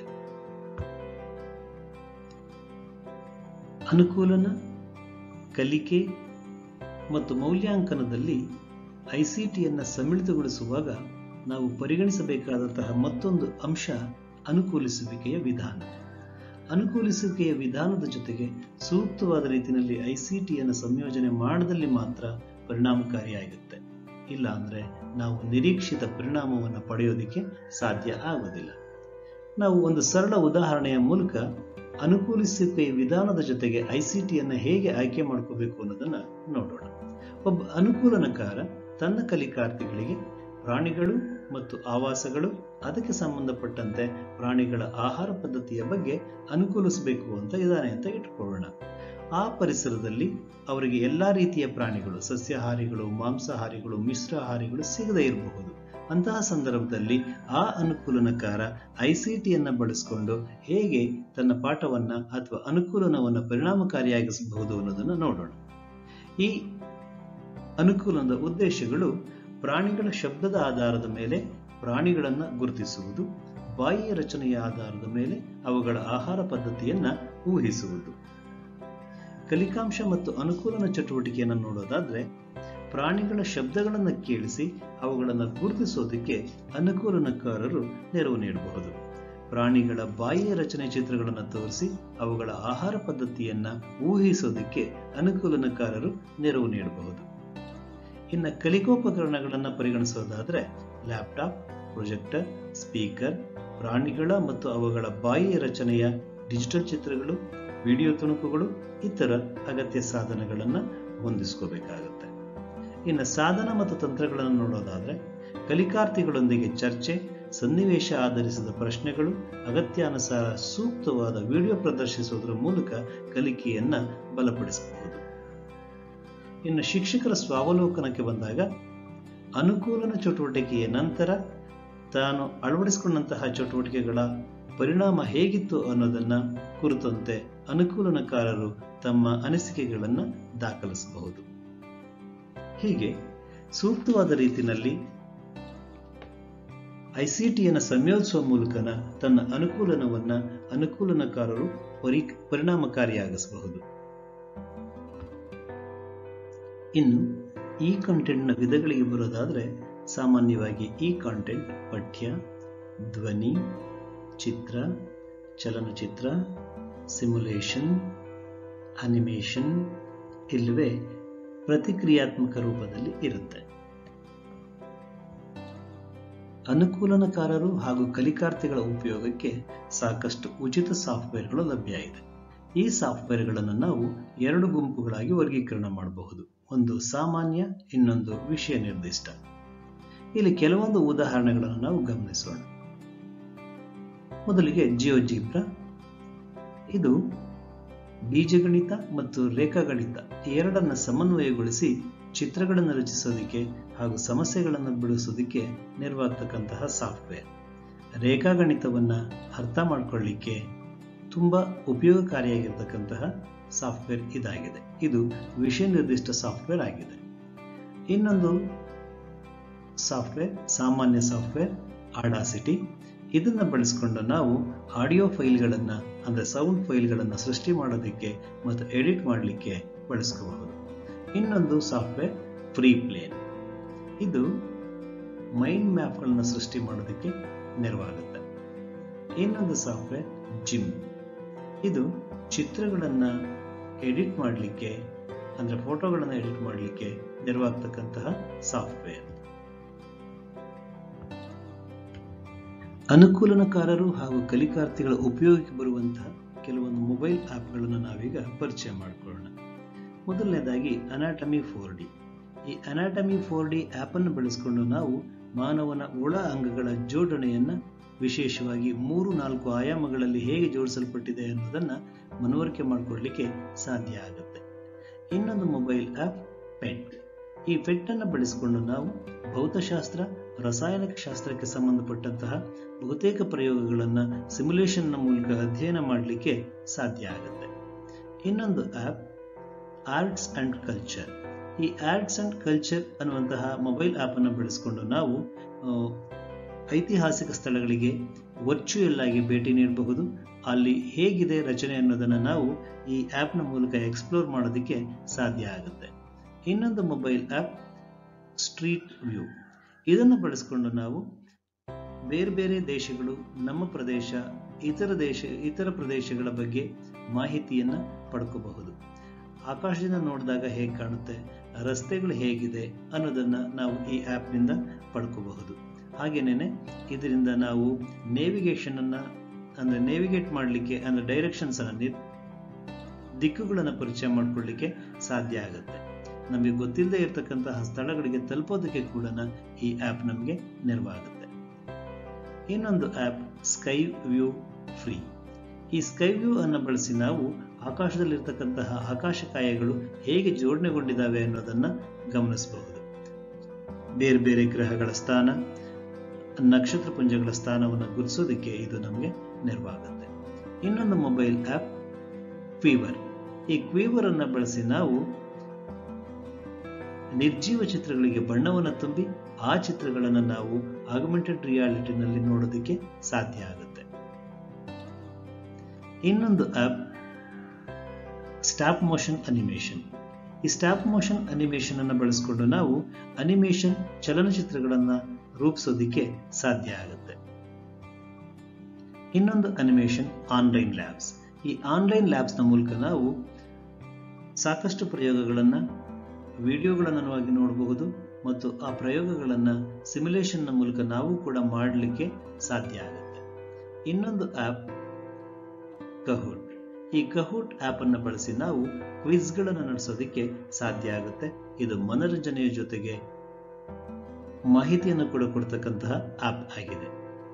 ಅನುಕೂಲನ ಕಲಿಕೆ ಮತ್ತು ಮೌಲ್ಯಾಂಕನದಲ್ಲಿ ಐಸಿಟಿಯನ್ನು ಸಮ್ಮಿಳಿತಗೊಳಿಸುವಾಗ ನಾವು ಪರಿಗಣಿಸಬೇಕಾದಂತಹ ಮತ್ತೊಂದು ಅಂಶ ಅನುಕೂಲಿಸುವಿಕೆಯ ವಿಧಾನ ಅನುಕೂಲಿಸುವಿಕೆಯ ವಿಧಾನದ ಜೊತೆಗೆ ಸೂಕ್ತವಾದ ರೀತಿಯಲ್ಲಿ ಐಸಿಟಿಯನ್ನು ಸಂಯೋಜನೆ ಮಾಡದಲ್ಲಿ ಮಾತ್ರ ಪರಿಣಾಮಕಾರಿಯಾಗುತ್ತೆ ಇಲ್ಲ ಅಂದ್ರೆ ನಾವು ನಿರೀಕ್ಷಿತ ಪರಿಣಾಮವನ್ನು ಪಡೆಯೋದಕ್ಕೆ ಸಾಧ್ಯ ಆಗೋದಿಲ್ಲ ನಾವು ಒಂದು ಸರಳ ಉದಾಹರಣೆಯ ಮೂಲಕ ಅನುಕೂಲಿಸುವಿಕೆಯ ವಿಧಾನದ ಜೊತೆಗೆ ಐಸಿಟಿಯನ್ನು ಹೇಗೆ ಆಯ್ಕೆ ಮಾಡ್ಕೋಬೇಕು ಅನ್ನೋದನ್ನ ನೋಡೋಣ ಒಬ್ಬ ಅನುಕೂಲನಕಾರ ತನ್ನ ಕಲಿಕಾರ್ಥಿಗಳಿಗೆ ಪ್ರಾಣಿಗಳು ಮತ್ತು ಆವಾಸಗಳು ಅದಕ್ಕೆ ಸಂಬಂಧಪಟ್ಟಂತೆ ಪ್ರಾಣಿಗಳ ಆಹಾರ ಪದ್ಧತಿಯ ಬಗ್ಗೆ ಅನುಕೂಲಿಸಬೇಕು ಅಂತ ಇದ್ದಾನೆ ಅಂತ ಇಟ್ಕೊಳ್ಳೋಣ ಆ ಪರಿಸರದಲ್ಲಿ ಅವರಿಗೆ ಎಲ್ಲಾ ರೀತಿಯ ಪ್ರಾಣಿಗಳು ಸಸ್ಯಾಹಾರಿಗಳು ಮಾಂಸಾಹಾರಿಗಳು ಮಿಶ್ರಾಹಾರಿಗಳು ಸಿಗದೇ ಇರಬಹುದು ಅಂತಹ ಸಂದರ್ಭದಲ್ಲಿ ಆ ಅನುಕೂಲನಕಾರ ಐಸಿಟಿಯನ್ನು ಬಳಸಿಕೊಂಡು ಹೇಗೆ ತನ್ನ ಪಾಠವನ್ನ ಅಥವಾ ಅನುಕೂಲನವನ್ನು ಪರಿಣಾಮಕಾರಿಯಾಗಿಸಬಹುದು ಅನ್ನೋದನ್ನು ನೋಡೋಣ ಈ ಅನುಕೂಲನದ ಉದ್ದೇಶಗಳು ಪ್ರಾಣಿಗಳ ಶಬ್ದದ ಆಧಾರದ ಮೇಲೆ ಪ್ರಾಣಿಗಳನ್ನ ಗುರುತಿಸುವುದು ಬಾಯಿಯ ರಚನೆಯ ಆಧಾರದ ಮೇಲೆ ಅವುಗಳ ಆಹಾರ ಪದ್ಧತಿಯನ್ನ ಊಹಿಸುವುದು ಕಲಿಕಾಂಶ ಮತ್ತು ಅನುಕೂಲನ ಚಟುವಟಿಕೆಯನ್ನು ನೋಡೋದಾದ್ರೆ ಪ್ರಾಣಿಗಳ ಶಬ್ದಗಳನ್ನು ಕೇಳಿಸಿ ಅವುಗಳನ್ನು ಗುರುತಿಸೋದಕ್ಕೆ ಅನುಕೂಲನಕಾರರು ನೆರವು ನೀಡಬಹುದು ಪ್ರಾಣಿಗಳ ಬಾಯಿಯ ರಚನೆ ಚಿತ್ರಗಳನ್ನು ತೋರಿಸಿ ಅವುಗಳ ಆಹಾರ ಪದ್ಧತಿಯನ್ನ ಊಹಿಸೋದಕ್ಕೆ ಅನುಕೂಲನಕಾರರು ನೆರವು ನೀಡಬಹುದು ಇನ್ನು ಕಲಿಕೋಪಕರಣಗಳನ್ನು ಪರಿಗಣಿಸೋದಾದ್ರೆ ಲ್ಯಾಪ್ಟಾಪ್ ಪ್ರೊಜೆಕ್ಟರ್ ಸ್ಪೀಕರ್ ಪ್ರಾಣಿಗಳ ಮತ್ತು ಅವುಗಳ ಬಾಯಿಯ ರಚನೆಯ ಡಿಜಿಟಲ್ ಚಿತ್ರಗಳು ವಿಡಿಯೋ ತುಣುಕುಗಳು ಇತರ ಅಗತ್ಯ ಸಾಧನಗಳನ್ನು ಹೊಂದಿಸ್ಕೋಬೇಕಾಗುತ್ತೆ ಇನ್ನು ಸಾಧನ ಮತ್ತು ತಂತ್ರಗಳನ್ನು ನೋಡೋದಾದ್ರೆ ಕಲಿಕಾರ್ಥಿಗಳೊಂದಿಗೆ ಚರ್ಚೆ ಸನ್ನಿವೇಶ ಆಧರಿಸಿದ ಪ್ರಶ್ನೆಗಳು ಅಗತ್ಯಾನುಸಾರ ಸೂಕ್ತವಾದ ವಿಡಿಯೋ ಪ್ರದರ್ಶಿಸುವುದರ ಮೂಲಕ ಕಲಿಕೆಯನ್ನ ಬಲಪಡಿಸಬಹುದು ಇನ್ನು ಶಿಕ್ಷಕರ ಸ್ವಾವಲೋಕನಕ್ಕೆ ಬಂದಾಗ ಅನುಕೂಲನ ಚಟುವಟಿಕೆಯ ನಂತರ ತಾನು ಅಳವಡಿಸಿಕೊಂಡಂತಹ ಚಟುವಟಿಕೆಗಳ ಪರಿಣಾಮ ಹೇಗಿತ್ತು ಅನ್ನೋದನ್ನ ಕುರಿತಂತೆ ಅನುಕೂಲನಕಾರರು ತಮ್ಮ ಅನಿಸಿಕೆಗಳನ್ನು ದಾಖಲಿಸಬಹುದು ಹೀಗೆ ಸೂಕ್ತವಾದ ರೀತಿಯಲ್ಲಿ ಐಸಿಟಿಯನ್ನು ಸಂಯೋಜಿಸುವ ಮೂಲಕನ ತನ್ನ ಅನುಕೂಲನವನ್ನ ಅನುಕೂಲನಕಾರರು ಪರಿ ಪರಿಣಾಮಕಾರಿಯಾಗಿಸಬಹುದು ಇನ್ನು ಈ ಕಂಟೆಂಟ್ನ ವಿಧಗಳಿಗೆ ಬರೋದಾದ್ರೆ ಸಾಮಾನ್ಯವಾಗಿ ಈ ಕಾಂಟೆಂಟ್ ಪಠ್ಯ ಧ್ವನಿ ಚಿತ್ರ ಚಲನಚಿತ್ರ ಸಿಮ್ಯುಲೇಷನ್ ಅನಿಮೇಷನ್ ಇಲ್ಲವೇ ಪ್ರತಿಕ್ರಿಯಾತ್ಮಕ ರೂಪದಲ್ಲಿ ಇರುತ್ತೆ ಅನುಕೂಲನಕಾರರು ಹಾಗೂ ಕಲಿಕಾರ್ಥಿಗಳ ಉಪಯೋಗಕ್ಕೆ ಸಾಕಷ್ಟು ಉಚಿತ ಸಾಫ್ಟ್ವೇರ್ಗಳು ಲಭ್ಯ ಇದೆ ಈ ಸಾಫ್ಟ್ವೇರ್ಗಳನ್ನು ನಾವು ಎರಡು ಗುಂಪುಗಳಾಗಿ ವರ್ಗೀಕರಣ ಮಾಡಬಹುದು ಒಂದು ಸಾಮಾನ್ಯ ಇನ್ನೊಂದು ವಿಷಯ ನಿರ್ದಿಷ್ಟ ಇಲ್ಲಿ ಕೆಲವೊಂದು ಉದಾಹರಣೆಗಳನ್ನು ನಾವು ಗಮನಿಸೋಣ ಮೊದಲಿಗೆ ಜಿಯೋಜಿಬ್ರಾ ಇದು ಬೀಜಗಣಿತ ಮತ್ತು ರೇಖಾಗಣಿತ ಎರಡನ್ನ ಸಮನ್ವಯಗೊಳಿಸಿ ಚಿತ್ರಗಳನ್ನು ರಚಿಸೋದಕ್ಕೆ ಹಾಗೂ ಸಮಸ್ಯೆಗಳನ್ನು ಬಿಡಿಸೋದಕ್ಕೆ ನೆರವಾಗ್ತಕ್ಕಂತಹ ಸಾಫ್ಟ್ವೇರ್ ರೇಖಾಗಣಿತವನ್ನ ಅರ್ಥ ಮಾಡ್ಕೊಳ್ಳಿಕ್ಕೆ ತುಂಬಾ ಉಪಯೋಗಕಾರಿಯಾಗಿರ್ತಕ್ಕಂತಹ ಸಾಫ್ಟ್ವೇರ್ ಇದಾಗಿದೆ ಇದು ವಿಷಯ ನಿರ್ದಿಷ್ಟ ಸಾಫ್ಟ್ವೇರ್ ಆಗಿದೆ ಇನ್ನೊಂದು ಸಾಫ್ಟ್ವೇರ್ ಸಾಮಾನ್ಯ ಸಾಫ್ಟ್ವೇರ್ ಆಡಾಸಿಟಿ ಇದನ್ನ ಬಳಸಿಕೊಂಡು ನಾವು ಆಡಿಯೋ ಫೈಲ್ಗಳನ್ನ ಅಂದ್ರೆ ಸೌಂಡ್ ಫೈಲ್ಗಳನ್ನ ಸೃಷ್ಟಿ ಮಾಡೋದಕ್ಕೆ ಮತ್ತು ಎಡಿಟ್ ಮಾಡಲಿಕ್ಕೆ ಬಳಸ್ಕೋಬಹುದು ಇನ್ನೊಂದು ಸಾಫ್ಟ್ವೇರ್ ಫ್ರೀ ಪ್ಲೇನ್ ಇದು ಮೈಂಡ್ ಮ್ಯಾಪ್ಗಳನ್ನ ಸೃಷ್ಟಿ ಮಾಡೋದಕ್ಕೆ ನೆರವಾಗುತ್ತೆ ಇನ್ನೊಂದು ಸಾಫ್ಟ್ವೇರ್ ಜಿಮ್ ಇದು ಚಿತ್ರಗಳನ್ನ ಎಡಿಟ್ ಮಾಡಲಿಕ್ಕೆ ಅಂದ್ರೆ ಫೋಟೋಗಳನ್ನ ಎಡಿಟ್ ಮಾಡಲಿಕ್ಕೆ ನೆರವಾಗ್ತಕ್ಕಂತಹ ಸಾಫ್ಟ್ವೇರ್ ಅನುಕೂಲನಕಾರರು ಹಾಗೂ ಕಲಿಕಾರ್ಥಿಗಳ ಉಪಯೋಗಕ್ಕೆ ಬರುವಂತಹ ಕೆಲವೊಂದು ಮೊಬೈಲ್ ಆ್ಯಪ್ಗಳನ್ನು ನಾವೀಗ ಪರಿಚಯ ಮಾಡಿಕೊಳ್ಳೋಣ ಮೊದಲನೇದಾಗಿ ಅನಾಟಮಿ ಫೋರ್ ಡಿ ಈ ಅನಾಟಮಿ ಫೋರ್ ಡಿ ಆ್ಯಪನ್ನು ಬಳಸಿಕೊಂಡು ನಾವು ಮಾನವನ ಒಳ ಅಂಗಗಳ ಜೋಡಣೆಯನ್ನು ವಿಶೇಷವಾಗಿ ಮೂರು ನಾಲ್ಕು ಆಯಾಮಗಳಲ್ಲಿ ಹೇಗೆ ಜೋಡಿಸಲ್ಪಟ್ಟಿದೆ ಅನ್ನೋದನ್ನು ಮನವರಿಕೆ ಮಾಡಿಕೊಳ್ಳಲಿಕ್ಕೆ ಸಾಧ್ಯ ಆಗುತ್ತೆ ಇನ್ನೊಂದು ಮೊಬೈಲ್ ಆ್ಯಪ್ ಪೆಟ್ ಈ ಪೆಟ್ ಅನ್ನು ಬಳಸಿಕೊಂಡು ನಾವು ಭೌತಶಾಸ್ತ್ರ ರಾಸಾಯನಿಕ ಶಾಸ್ತ್ರಕ್ಕೆ ಸಂಬಂಧಪಟ್ಟಂತಹ ಬಹುತೇಕ ಪ್ರಯೋಗಗಳನ್ನು ಸಿಮ್ಯುಲೇಷನ್ನ ಮೂಲಕ ಅಧ್ಯಯನ ಮಾಡಲಿಕ್ಕೆ ಸಾಧ್ಯ ಆಗುತ್ತೆ ಇನ್ನೊಂದು ಆ್ಯಪ್ ಆರ್ಟ್ಸ್ ಅಂಡ್ ಕಲ್ಚರ್ ಈ ಆರ್ಟ್ಸ್ ಅಂಡ್ ಕಲ್ಚರ್ ಅನ್ನುವಂತಹ ಮೊಬೈಲ್ ಆ್ಯಪ್ ಅನ್ನು ಬಳಸಿಕೊಂಡು ನಾವು ಐತಿಹಾಸಿಕ ಸ್ಥಳಗಳಿಗೆ ವರ್ಚುಯಲ್ ಆಗಿ ಭೇಟಿ ನೀಡಬಹುದು ಅಲ್ಲಿ ಹೇಗಿದೆ ರಚನೆ ಅನ್ನೋದನ್ನು ನಾವು ಈ ಆ್ಯಪ್ನ ಮೂಲಕ ಎಕ್ಸ್ಪ್ಲೋರ್ ಮಾಡೋದಕ್ಕೆ ಸಾಧ್ಯ ಆಗುತ್ತೆ ಇನ್ನೊಂದು ಮೊಬೈಲ್ ಆ್ಯಪ್ ಸ್ಟ್ರೀಟ್ ವ್ಯೂ ಇದನ್ನು ಬಳಸಿಕೊಂಡು ನಾವು ಬೇರೆ ಬೇರೆ ದೇಶಗಳು ನಮ್ಮ ಪ್ರದೇಶ ಇತರ ದೇಶ ಇತರ ಪ್ರದೇಶಗಳ ಬಗ್ಗೆ ಮಾಹಿತಿಯನ್ನು ಪಡ್ಕೋಬಹುದು ಆಕಾಶದಿಂದ ನೋಡಿದಾಗ ಹೇಗೆ ಕಾಣುತ್ತೆ ರಸ್ತೆಗಳು ಹೇಗಿದೆ ಅನ್ನೋದನ್ನು ನಾವು ಈ ಆ್ಯಪ್ನಿಂದ ಪಡ್ಕೋಬಹುದು ಹಾಗೇನೇ ಇದರಿಂದ ನಾವು ನೇವಿಗೇಷನ್ ಅನ್ನ ಅಂದರೆ ನೇವಿಗೇಟ್ ಮಾಡಲಿಕ್ಕೆ ಅಂದರೆ ಡೈರೆಕ್ಷನ್ಸ್ ಅನ್ನು ದಿಕ್ಕುಗಳನ್ನು ಪರಿಚಯ ಮಾಡ್ಕೊಳ್ಳಿಕ್ಕೆ ಸಾಧ್ಯ ಆಗುತ್ತೆ ನಮಗೆ ಗೊತ್ತಿಲ್ಲದೆ ಇರತಕ್ಕಂತಹ ಸ್ಥಳಗಳಿಗೆ ತಲುಪೋದಕ್ಕೆ ಕೂಡ ಈ ಆ್ಯಪ್ ನಮಗೆ ನೆರವಾಗುತ್ತೆ ಇನ್ನೊಂದು ಆ್ಯಪ್ ಸ್ಕೈ ವ್ಯೂ ಫ್ರೀ ಈ ಸ್ಕೈ ವ್ಯೂ ಅನ್ನು ಬಳಸಿ ನಾವು ಆಕಾಶದಲ್ಲಿರ್ತಕ್ಕಂತಹ ಆಕಾಶಕಾಯಗಳು ಹೇಗೆ ಜೋಡಣೆಗೊಂಡಿದ್ದಾವೆ ಅನ್ನೋದನ್ನ ಗಮನಿಸಬಹುದು ಬೇರೆ ಬೇರೆ ಗ್ರಹಗಳ ಸ್ಥಾನ ನಕ್ಷತ್ರ ಪುಂಜಗಳ ಸ್ಥಾನವನ್ನು ಗುರುತಿಸೋದಕ್ಕೆ ಇದು ನಮಗೆ ನೆರವಾಗುತ್ತೆ ಇನ್ನೊಂದು ಮೊಬೈಲ್ ಆ್ಯಪ್ ಕ್ವೀವರ್ ಈ ಕ್ವೀವರ್ ಅನ್ನು ಬಳಸಿ ನಾವು ನಿರ್ಜೀವ ಚಿತ್ರಗಳಿಗೆ ಬಣ್ಣವನ್ನು ತುಂಬಿ ಆ ಚಿತ್ರಗಳನ್ನು ನಾವು ಆಗಮೆಂಟೆಡ್ ರಿಯಾಲಿಟಿನಲ್ಲಿ ನೋಡೋದಕ್ಕೆ ಸಾಧ್ಯ ಆಗುತ್ತೆ ಇನ್ನೊಂದು ಆ್ಯಪ್ ಸ್ಟಾಪ್ ಮೋಷನ್ ಅನಿಮೇಷನ್ ಈ ಸ್ಟಾಪ್ ಮೋಷನ್ ಅನಿಮೇಷನ್ ಅನ್ನು ಬಳಸಿಕೊಂಡು ನಾವು ಅನಿಮೇಷನ್ ಚಲನಚಿತ್ರಗಳನ್ನು ರೂಪಿಸೋದಕ್ಕೆ ಸಾಧ್ಯ ಆಗುತ್ತೆ ಇನ್ನೊಂದು ಅನಿಮೇಷನ್ ಆನ್ಲೈನ್ ಲ್ಯಾಬ್ಸ್ ಈ ಆನ್ಲೈನ್ ಲ್ಯಾಬ್ಸ್ನ ಮೂಲಕ ನಾವು ಸಾಕಷ್ಟು ಪ್ರಯೋಗಗಳನ್ನು ವಿಡಿಯೋಗಳನ್ನು ನೋಡಬಹುದು ಮತ್ತು ಆ ಪ್ರಯೋಗಗಳನ್ನು ಸಿಮ್ಯುಲೇಷನ್ನ ಮೂಲಕ ನಾವು ಕೂಡ ಮಾಡಲಿಕ್ಕೆ ಸಾಧ್ಯ ಆಗುತ್ತೆ ಇನ್ನೊಂದು ಆ್ಯಪ್ ಕಹೂಟ್ ಈ ಕಹೂಟ್ ಆ್ಯಪ್ ಅನ್ನು ಬಳಸಿ ನಾವು ಕ್ವಿಜ್ಗಳನ್ನು ನಡೆಸೋದಕ್ಕೆ ಸಾಧ್ಯ ಆಗುತ್ತೆ ಇದು ಮನರಂಜನೆಯ ಜೊತೆಗೆ ಮಾಹಿತಿಯನ್ನು ಕೂಡ ಕೊಡ್ತಕ್ಕಂತಹ ಆ್ಯಪ್ ಆಗಿದೆ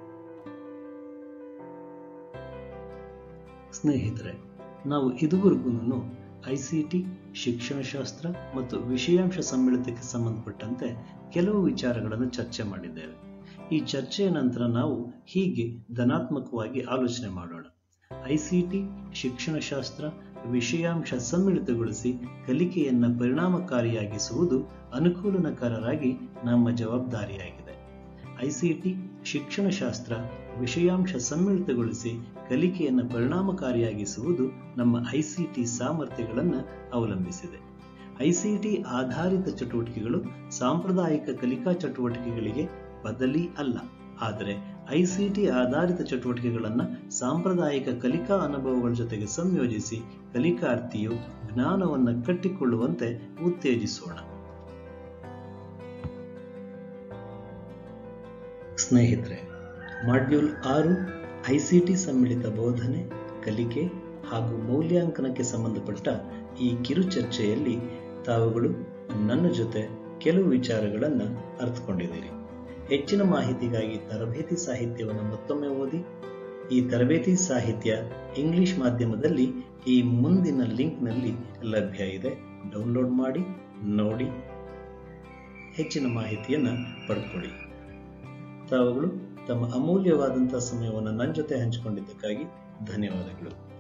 ಸ್ನೇಹಿತರೆ ನಾವು ಇದುವರೆಗೂ ಐ ಸಿ ಟಿ ಶಿಕ್ಷಣಶಾಸ್ತ್ರ ಮತ್ತು ವಿಷಯಾಂಶ ಸಮ್ಮಿಳಿತಕ್ಕೆ ಸಂಬಂಧಪಟ್ಟಂತೆ ಕೆಲವು ವಿಚಾರಗಳನ್ನು ಚರ್ಚೆ ಮಾಡಿದ್ದೇವೆ ಈ ಚರ್ಚೆಯ ನಂತರ ನಾವು ಹೀಗೆ ಧನಾತ್ಮಕವಾಗಿ ಆಲೋಚನೆ ಮಾಡೋಣ ಐಸಿಟಿ ಶಿಕ್ಷಣಶಾಸ್ತ್ರ ವಿಷಯಾಂಶ ಸಮ್ಮಿಳಿತಗೊಳಿಸಿ ಕಲಿಕೆಯನ್ನು ಪರಿಣಾಮಕಾರಿಯಾಗಿಸುವುದು ಅನುಕೂಲನಕಾರರಾಗಿ ನಮ್ಮ ಜವಾಬ್ದಾರಿಯಾಗಿದೆ ಐಸಿಟಿ ಶಿಕ್ಷಣಶಾಸ್ತ್ರ ವಿಷಯಾಂಶ ಸಮ್ಮಿಳಿತಗೊಳಿಸಿ ಕಲಿಕೆಯನ್ನು ಪರಿಣಾಮಕಾರಿಯಾಗಿಸುವುದು ನಮ್ಮ ಐಸಿಟಿ ಸಾಮರ್ಥ್ಯಗಳನ್ನು ಅವಲಂಬಿಸಿದೆ ಐಸಿಟಿ ಆಧಾರಿತ ಚಟುವಟಿಕೆಗಳು ಸಾಂಪ್ರದಾಯಿಕ ಕಲಿಕಾ ಚಟುವಟಿಕೆಗಳಿಗೆ ಬದಲಿ ಅಲ್ಲ ಆದರೆ ಐಸಿಟಿ ಆಧಾರಿತ ಚಟುವಟಿಕೆಗಳನ್ನು ಸಾಂಪ್ರದಾಯಿಕ ಕಲಿಕಾ ಅನುಭವಗಳ ಜೊತೆಗೆ ಸಂಯೋಜಿಸಿ ಕಲಿಕಾರ್ಥಿಯು ಜ್ಞಾನವನ್ನು ಕಟ್ಟಿಕೊಳ್ಳುವಂತೆ ಉತ್ತೇಜಿಸೋಣ ಸ್ನೇಹಿತರೆ ಮಾಡ್ಯೂಲ್ ಆರು ಐಸಿಟಿ ಸಮ್ಮಿಳಿತ ಬೋಧನೆ ಕಲಿಕೆ ಹಾಗೂ ಮೌಲ್ಯಾಂಕನಕ್ಕೆ ಸಂಬಂಧಪಟ್ಟ ಈ ಕಿರು ಚರ್ಚೆಯಲ್ಲಿ ತಾವುಗಳು ನನ್ನ ಜೊತೆ ಕೆಲವು ವಿಚಾರಗಳನ್ನು ಅರ್ಥಕೊಂಡಿದ್ದೀರಿ ಹೆಚ್ಚಿನ ಮಾಹಿತಿಗಾಗಿ ತರಬೇತಿ ಸಾಹಿತ್ಯವನ್ನು ಮತ್ತೊಮ್ಮೆ ಓದಿ ಈ ತರಬೇತಿ ಸಾಹಿತ್ಯ ಇಂಗ್ಲಿಷ್ ಮಾಧ್ಯಮದಲ್ಲಿ ಈ ಮುಂದಿನ ಲಿಂಕ್ನಲ್ಲಿ ಲಭ್ಯ ಇದೆ ಡೌನ್ಲೋಡ್ ಮಾಡಿ ನೋಡಿ ಹೆಚ್ಚಿನ ಮಾಹಿತಿಯನ್ನು ಪಡ್ಕೊಳ್ಳಿ ತಾವುಗಳು ತಮ್ಮ ಅಮೂಲ್ಯವಾದಂತಹ ಸಮಯವನ್ನು ನನ್ನ ಜೊತೆ ಹಂಚಿಕೊಂಡಿದ್ದಕ್ಕಾಗಿ ಧನ್ಯವಾದಗಳು